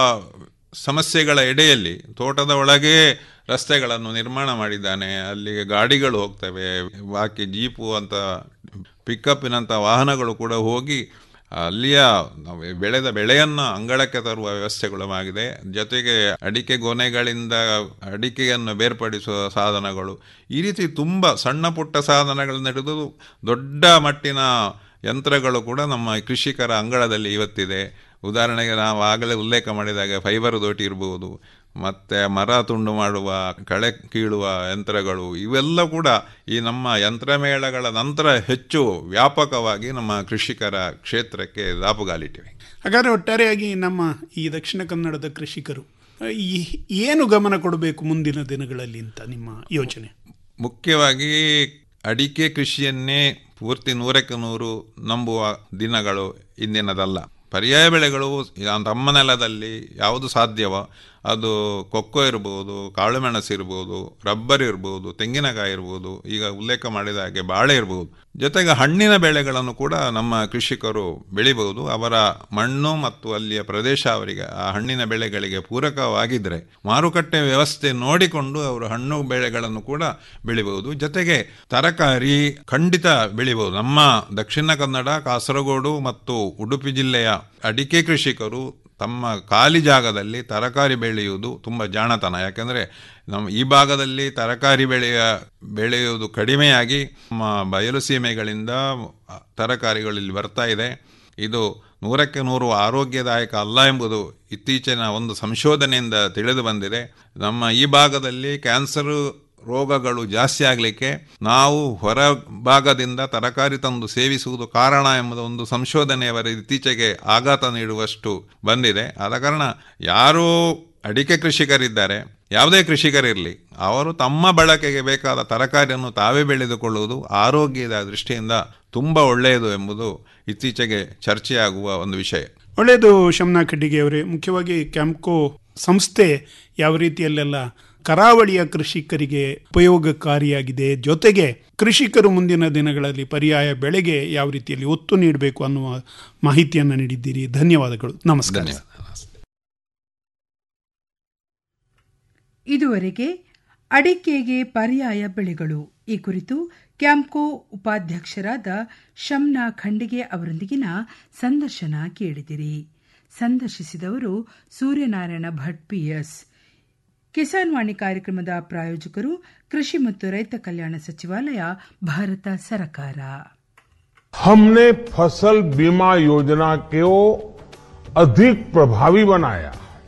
ಸಮಸ್ಯೆಗಳ ಎಡೆಯಲ್ಲಿ ತೋಟದ ಒಳಗೆ ರಸ್ತೆಗಳನ್ನು ನಿರ್ಮಾಣ ಮಾಡಿದ್ದಾನೆ ಅಲ್ಲಿಗೆ ಗಾಡಿಗಳು ಹೋಗ್ತವೆ ಬಾಕಿ ಜೀಪು ಅಂತ ಪಿಕಪ್ಪಿನಂಥ ವಾಹನಗಳು ಕೂಡ ಹೋಗಿ ಅಲ್ಲಿಯ ನಾವು ಬೆಳೆದ ಬೆಳೆಯನ್ನು ಅಂಗಳಕ್ಕೆ ತರುವ ವ್ಯವಸ್ಥೆಗಳು ಆಗಿದೆ ಜೊತೆಗೆ ಅಡಿಕೆ ಗೊನೆಗಳಿಂದ ಅಡಿಕೆಯನ್ನು ಬೇರ್ಪಡಿಸುವ ಸಾಧನಗಳು ಈ ರೀತಿ ತುಂಬ ಸಣ್ಣ ಪುಟ್ಟ ಸಾಧನಗಳನ್ನು ಹಿಡಿದು ದೊಡ್ಡ ಮಟ್ಟಿನ ಯಂತ್ರಗಳು ಕೂಡ ನಮ್ಮ ಕೃಷಿಕರ ಅಂಗಳದಲ್ಲಿ ಇವತ್ತಿದೆ ಉದಾಹರಣೆಗೆ ನಾವು ಆಗಲೇ ಉಲ್ಲೇಖ ಮಾಡಿದಾಗ ಫೈಬರ್ ದೋಟಿ ಇರ್ಬೋದು ಮತ್ತು ಮರ ತುಂಡು ಮಾಡುವ ಕಳೆ ಕೀಳುವ ಯಂತ್ರಗಳು ಇವೆಲ್ಲ ಕೂಡ ಈ ನಮ್ಮ ಯಂತ್ರಮೇಳಗಳ ನಂತರ ಹೆಚ್ಚು ವ್ಯಾಪಕವಾಗಿ ನಮ್ಮ ಕೃಷಿಕರ ಕ್ಷೇತ್ರಕ್ಕೆ ದಾಪುಗಾಲಿಟ್ಟಿವೆ ಹಾಗಾದರೆ ಒಟ್ಟಾರೆಯಾಗಿ ನಮ್ಮ ಈ ದಕ್ಷಿಣ ಕನ್ನಡದ ಕೃಷಿಕರು ಈ- ಏನು ಗಮನ ಕೊಡಬೇಕು ಮುಂದಿನ ದಿನಗಳಲ್ಲಿ ಅಂತ ನಿಮ್ಮ ಯೋಚನೆ ಮುಖ್ಯವಾಗಿ ಅಡಿಕೆ ಕೃಷಿಯನ್ನೇ ಪೂರ್ತಿ ನೂರಕ್ಕೆ ನೂರು ನಂಬುವ ದಿನಗಳು ಇಂದಿನದಲ್ಲ ಪರ್ಯಾಯ ಬೆಳೆಗಳು ಯಾ- ತಮ್ಮ ನೆಲದಲ್ಲಿ ಯಾವುದು ಸಾಧ್ಯವೋ ಅದು ಕೊಕ್ಕೋ ಇರ್ಬೋದು ಕಾಳುಮೆಣಸು ಇರ್ಬೋದು ರಬ್ಬರ್ ಇರ್ಬೋದು ತೆಂಗಿನಕಾಯಿ ಇರ್ಬೋದು ಈಗ ಉಲ್ಲೇಖ ಮಾಡಿದ ಹಾಗೆ ಬಾಳೆ ಇರ್ಬೋದು ಜೊತೆಗೆ ಹಣ್ಣಿನ ಬೆಳೆಗಳನ್ನು ಕೂಡ ನಮ್ಮ ಕೃಷಿಕರು ಬೆಳಿಬಹುದು ಅವರ ಮಣ್ಣು ಮತ್ತು ಅಲ್ಲಿಯ ಪ್ರದೇಶ ಅವರಿಗೆ ಆ ಹಣ್ಣಿನ ಬೆಳೆಗಳಿಗೆ ಪೂರಕವಾಗಿದ್ದರೆ ಮಾರುಕಟ್ಟೆ ವ್ಯವಸ್ಥೆ ನೋಡಿಕೊಂಡು ಅವರು ಹಣ್ಣು ಬೆಳೆಗಳನ್ನು ಕೂಡ ಬೆಳಿಬಹುದು ಜೊತೆಗೆ ತರಕಾರಿ ಖಂಡಿತ ಬೆಳಿಬಹುದು ನಮ್ಮ ದಕ್ಷಿಣ ಕನ್ನಡ ಕಾಸರಗೋಡು ಮತ್ತು ಉಡುಪಿ ಜಿಲ್ಲೆಯ ಅಡಿಕೆ ಕೃಷಿಕರು ತಮ್ಮ ಖಾಲಿ ಜಾಗದಲ್ಲಿ ತರಕಾರಿ ಬೆಳೆಯುವುದು ತುಂಬ ಜಾಣತನ ಯಾಕೆಂದರೆ ನಮ್ಮ ಈ ಭಾಗದಲ್ಲಿ ತರಕಾರಿ ಬೆಳೆಯ ಬೆಳೆಯುವುದು ಕಡಿಮೆಯಾಗಿ ನಮ್ಮ ಬಯಲು ಸೀಮೆಗಳಿಂದ ತರಕಾರಿಗಳು ಇಲ್ಲಿ ಬರ್ತಾ ಇದೆ ಇದು ನೂರಕ್ಕೆ ನೂರು ಆರೋಗ್ಯದಾಯಕ ಅಲ್ಲ ಎಂಬುದು ಇತ್ತೀಚಿನ ಒಂದು ಸಂಶೋಧನೆಯಿಂದ ತಿಳಿದು ಬಂದಿದೆ ನಮ್ಮ ಈ ಭಾಗದಲ್ಲಿ ಕ್ಯಾನ್ಸರ್ ರೋಗಗಳು ಜಾಸ್ತಿ ಆಗಲಿಕ್ಕೆ ನಾವು ಹೊರ ಭಾಗದಿಂದ ತರಕಾರಿ ತಂದು ಸೇವಿಸುವುದು ಕಾರಣ ಎಂಬುದು ಒಂದು ಸಂಶೋಧನೆಯವರ ಇತ್ತೀಚೆಗೆ ಆಘಾತ ನೀಡುವಷ್ಟು ಬಂದಿದೆ ಆದ ಕಾರಣ ಯಾರು ಅಡಿಕೆ ಕೃಷಿಕರಿದ್ದಾರೆ ಯಾವುದೇ ಕೃಷಿಕರಿರಲಿ ಅವರು ತಮ್ಮ ಬಳಕೆಗೆ ಬೇಕಾದ ತರಕಾರಿಯನ್ನು ತಾವೇ ಬೆಳೆದುಕೊಳ್ಳುವುದು ಆರೋಗ್ಯದ ದೃಷ್ಟಿಯಿಂದ ತುಂಬ ಒಳ್ಳೆಯದು ಎಂಬುದು ಇತ್ತೀಚೆಗೆ ಚರ್ಚೆಯಾಗುವ ಒಂದು ವಿಷಯ ಒಳ್ಳೆಯದು ಶಮ್ನಾ ಖಡ್ಡಿಗೆ ಅವರೇ ಮುಖ್ಯವಾಗಿ ಕ್ಯಾಂಪ್ಕೋ ಸಂಸ್ಥೆ ಯಾವ ರೀತಿಯಲ್ಲೆಲ್ಲ ಕರಾವಳಿಯ ಕೃಷಿಕರಿಗೆ ಉಪಯೋಗಕಾರಿಯಾಗಿದೆ ಜೊತೆಗೆ ಕೃಷಿಕರು ಮುಂದಿನ ದಿನಗಳಲ್ಲಿ ಪರ್ಯಾಯ ಬೆಳೆಗೆ ಯಾವ ರೀತಿಯಲ್ಲಿ ಒತ್ತು ನೀಡಬೇಕು ಅನ್ನುವ ಮಾಹಿತಿಯನ್ನು ನೀಡಿದ್ದೀರಿ ಧನ್ಯವಾದಗಳು ನಮಸ್ಕಾರ ಇದುವರೆಗೆ ಅಡಿಕೆಗೆ ಪರ್ಯಾಯ ಬೆಳೆಗಳು ಈ ಕುರಿತು ಕ್ಯಾಂಪ್ಕೋ ಉಪಾಧ್ಯಕ್ಷರಾದ ಶಮ್ನಾ ಖಂಡಿಗೆ ಅವರೊಂದಿಗಿನ ಸಂದರ್ಶನ ಕೇಳಿದಿರಿ ಸಂದರ್ಶಿಸಿದವರು ಸೂರ್ಯನಾರಾಯಣ ಭಟ್ ಪಿಎಸ್ ಕಿಸಾನ್ ವಾಣಿ ಕಾರ್ಯಕ್ರಮದ ಪ್ರಾಯೋಜಕರು ಕೃಷಿ ಮತ್ತು ರೈತ ಕಲ್ಯಾಣ ಸಚಿವಾಲಯ ಭಾರತ ಸರ್ಕಾರ हमने फसल बीमा योजना को अधिक प्रभावी बनाया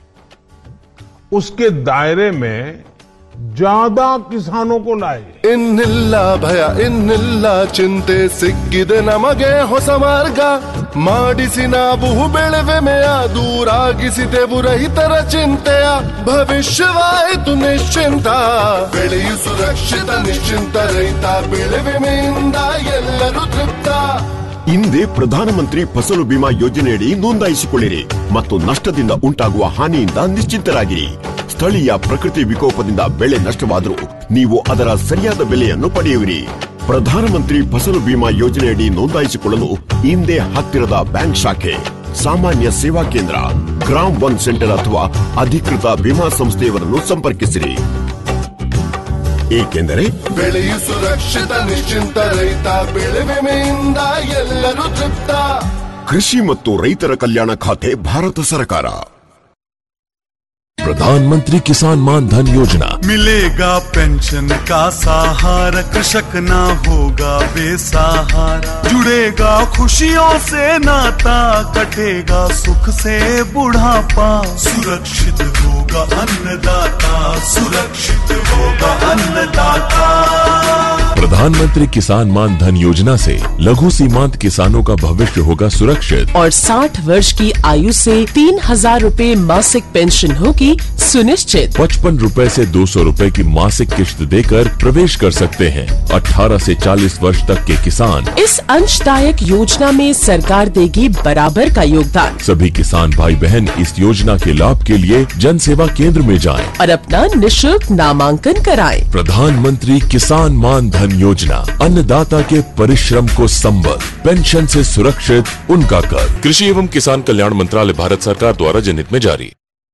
उसके दायरे में ज्यादा किसानों को लाए ಇನ್ನಿಲ್ಲ ಭಯ ಇನ್ನಿಲ್ಲ ಚಿಂತೆ ಸಿಕ್ಕಿದೆ ನಮಗೆ ಹೊಸ ಮಾರ್ಗ ಮಾಡಿಸಿ ನಾವು ಬೆಳೆವೆಮೆಯ ದೂರಾಗಿಸಿದೆವು ರೈತರ ಚಿಂತೆಯ ಭವಿಷ್ಯವಾಯಿತು ನಿಶ್ಚಿಂತ ಬೆಳೆಯು ಸುರಕ್ಷಿತ ನಿಶ್ಚಿಂತ ರೈತ ಬೆಳೆವೆಮೆಯಿಂದ ಎಲ್ಲರೂ ತೃಪ್ತ ಹಿಂದೆ ಪ್ರಧಾನಮಂತ್ರಿ ಫಸಲು ಬಿಮಾ ಯೋಜನೆಯಡಿ ನೋಂದಾಯಿಸಿಕೊಳ್ಳಿರಿ ಮತ್ತು ನಷ್ಟದಿಂದ ಉಂಟಾಗುವ ಹಾನಿಯಿಂದ ನಿಶ್ಚಿಂತರಾಗಿರಿ ಸ್ಥಳೀಯ ಪ್ರಕೃತಿ ವಿಕೋಪದಿಂದ ಬೆಳೆ ನಷ್ಟವಾದರೂ ನೀವು ಅದರ ಸರಿಯಾದ ಬೆಲೆಯನ್ನು ಪಡೆಯುವಿರಿ ಪ್ರಧಾನಮಂತ್ರಿ ಫಸಲು ಬಿಮಾ ಯೋಜನೆಯಡಿ ನೋಂದಾಯಿಸಿಕೊಳ್ಳಲು ಹಿಂದೆ ಹತ್ತಿರದ ಬ್ಯಾಂಕ್ ಶಾಖೆ ಸಾಮಾನ್ಯ ಸೇವಾ ಕೇಂದ್ರ ಗ್ರಾಮ್ ಒನ್ ಸೆಂಟರ್ ಅಥವಾ ಅಧಿಕೃತ ವಿಮಾ ಸಂಸ್ಥೆಯವರನ್ನು ಸಂಪರ್ಕಿಸಿರಿ ಏಕೆಂದರೆ ಬೆಳೆಯು ಸುರಕ್ಷಿತ ನಿಶ್ಚಿಂತ ರೈತ ಬೆಳೆ ವಿಮೆಯಿಂದ ಎಲ್ಲರೂ ತೃಪ್ತ ಕೃಷಿ ಮತ್ತು ರೈತರ ಕಲ್ಯಾಣ ಖಾತೆ ಭಾರತ ಸರ್ಕಾರ प्रधानमंत्री किसान मान धन योजना मिलेगा पेंशन का सहारा कृषक ना होगा बेसहारा जुड़ेगा खुशियों से नाता कटेगा सुख से बुढ़ापा सुरक्षित होगा अन्नदाता सुरक्षित होगा अन्नदाता प्रधानमंत्री किसान मान धन योजना से लघु सीमांत किसानों का भविष्य होगा सुरक्षित और 60 वर्ष की आयु से तीन हजार रूपए मासिक पेंशन होगी सुनिश्चित पचपन रूपए से दो सौ रूपए की मासिक किश्त देकर प्रवेश कर सकते हैं 18 से 40 वर्ष तक के किसान इस अंशदायक योजना में सरकार देगी बराबर का योगदान सभी किसान भाई बहन इस योजना के लाभ के लिए जन सेवा केंद्र में जाएं। और अपना निशुल्क नामांकन कराएं। प्रधानमंत्री किसान मान धन योजना अन्नदाता के परिश्रम को संबल पेंशन से सुरक्षित उनका कर कृषि एवं किसान कल्याण मंत्रालय भारत सरकार द्वारा जनहित में जारी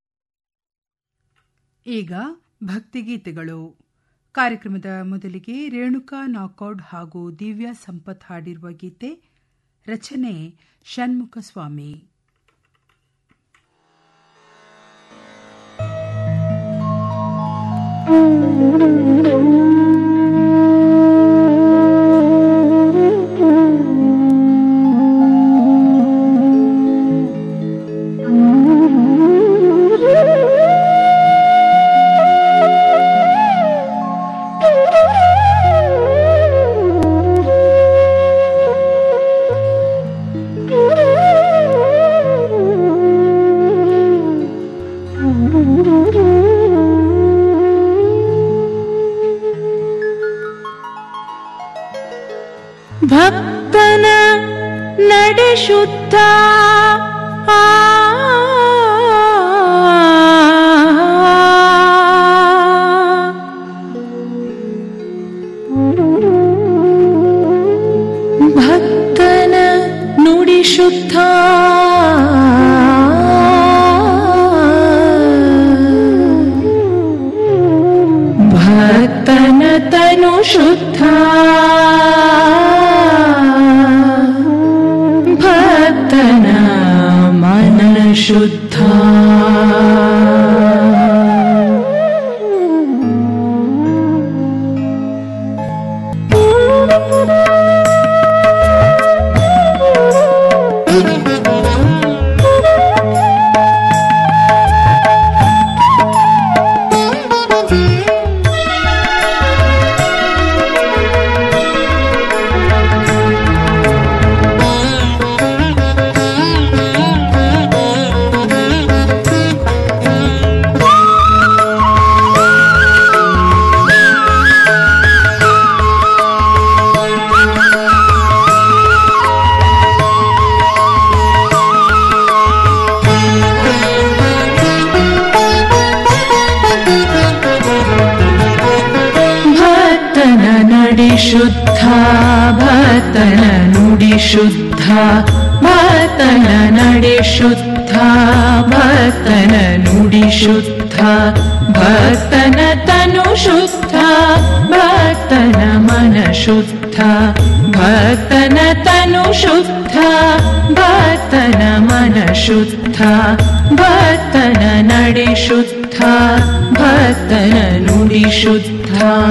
ಈಗ ಭಕ್ತಿಗೀತೆಗಳು ಕಾರ್ಯಕ್ರಮದ ಮೊದಲಿಗೆ ರೇಣುಕಾ ನಾಕೌಡ್ ಹಾಗೂ ದಿವ್ಯಾ ಸಂಪತ್ ಹಾಡಿರುವ ಗೀತೆ ರಚನೆ ಷಣ್ಮುಖ ಸ್ವಾಮಿ ಭಕ್ತನ ನಡೆ ಶುದ್ಧ ಆ ಭಕ್ತನ ನುಡಿ ಶುದ್ಧ ಭಕ್ತನ ತನು ಶುದ್ಧ ಭಕ್ತನ ಮನ ಶುದ್ಧ ಭಕ್ತನ ನಡಿ ಶುದ್ಧ ಭಕ್ತನ ನುಡಿ ಶುದ್ಧ ಭಕ್ತನ ನಡಿ ಶುದ್ಧ ಭಕ್ತನ ನುಡಿ ಶುದ್ಧ ಭಕ್ತನ ತನು ಶುದ್ಧ ಭಕ್ತನ ಮನ ಶುದ್ಧ ಭಕ್ತನ ತನು ಶುದ್ಧ ಭಕ್ತನ ಮನ ಶುದ್ಧ ಭಕ್ತನ ನಡೆ ಶುದ್ಧ ಭಕ್ತನ ನುಡಿ ಶುದ್ಧ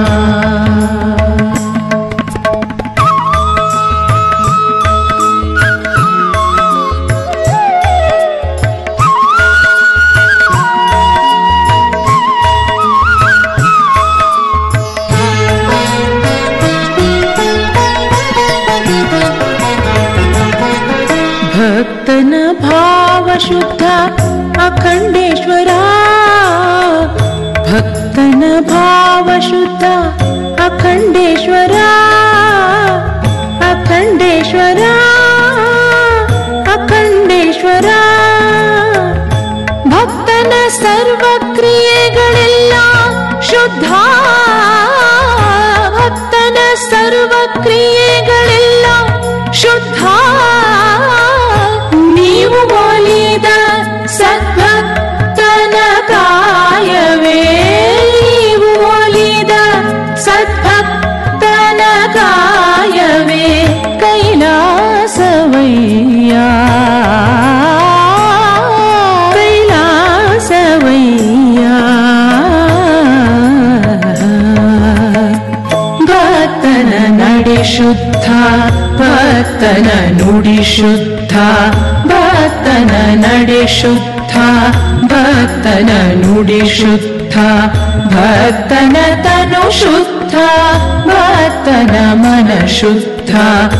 ಭಕ್ತನ ಭಾವ ಶುದ್ಧ ಅಖಂಡೇಶ್ವರ ಭಕ್ತನ ಭಾವ ಶುದ್ಧ ಅಖಂಡೇಶ್ವರ ಅಖಂಡೇಶ್ವರ ಅಖಂಡೇಶ್ವರ ಭಕ್ತನ ಸರ್ವ ಕ್ರಿಯೆಗಳೆಲ್ಲ ಶುದ್ಧ ಭಕ್ತನ ಸರ್ವ ಕ್ರಿಯೆಗಳೆಲ್ಲ ಶುದ್ಧ ನೀವು ಒಲಿದ ಸದ್ಭಕ್ತನ ಕಾಯವೇ ನೀವು ಒಲಿದ ಸದ್ಭಕ್ತನ ಕಾಯವೇ ಕೈಲಾಸವಯ್ಯ ಕೈಲಾಸವಯ್ಯ ಭಕ್ತನ ನಡೆ ಶುದ್ಧ ಭಕ್ತನ ನುಡಿ ಶುದ್ಧ ಭಕ್ತನ ನಡೆ ಶುದ್ಧ ಭಕ್ತನ ನುಡಿ ಶುದ್ಧ ಭಕ್ತನ ತನು ಶುದ್ಧ ಭಕ್ತನ ಮನ ಶುದ್ಧ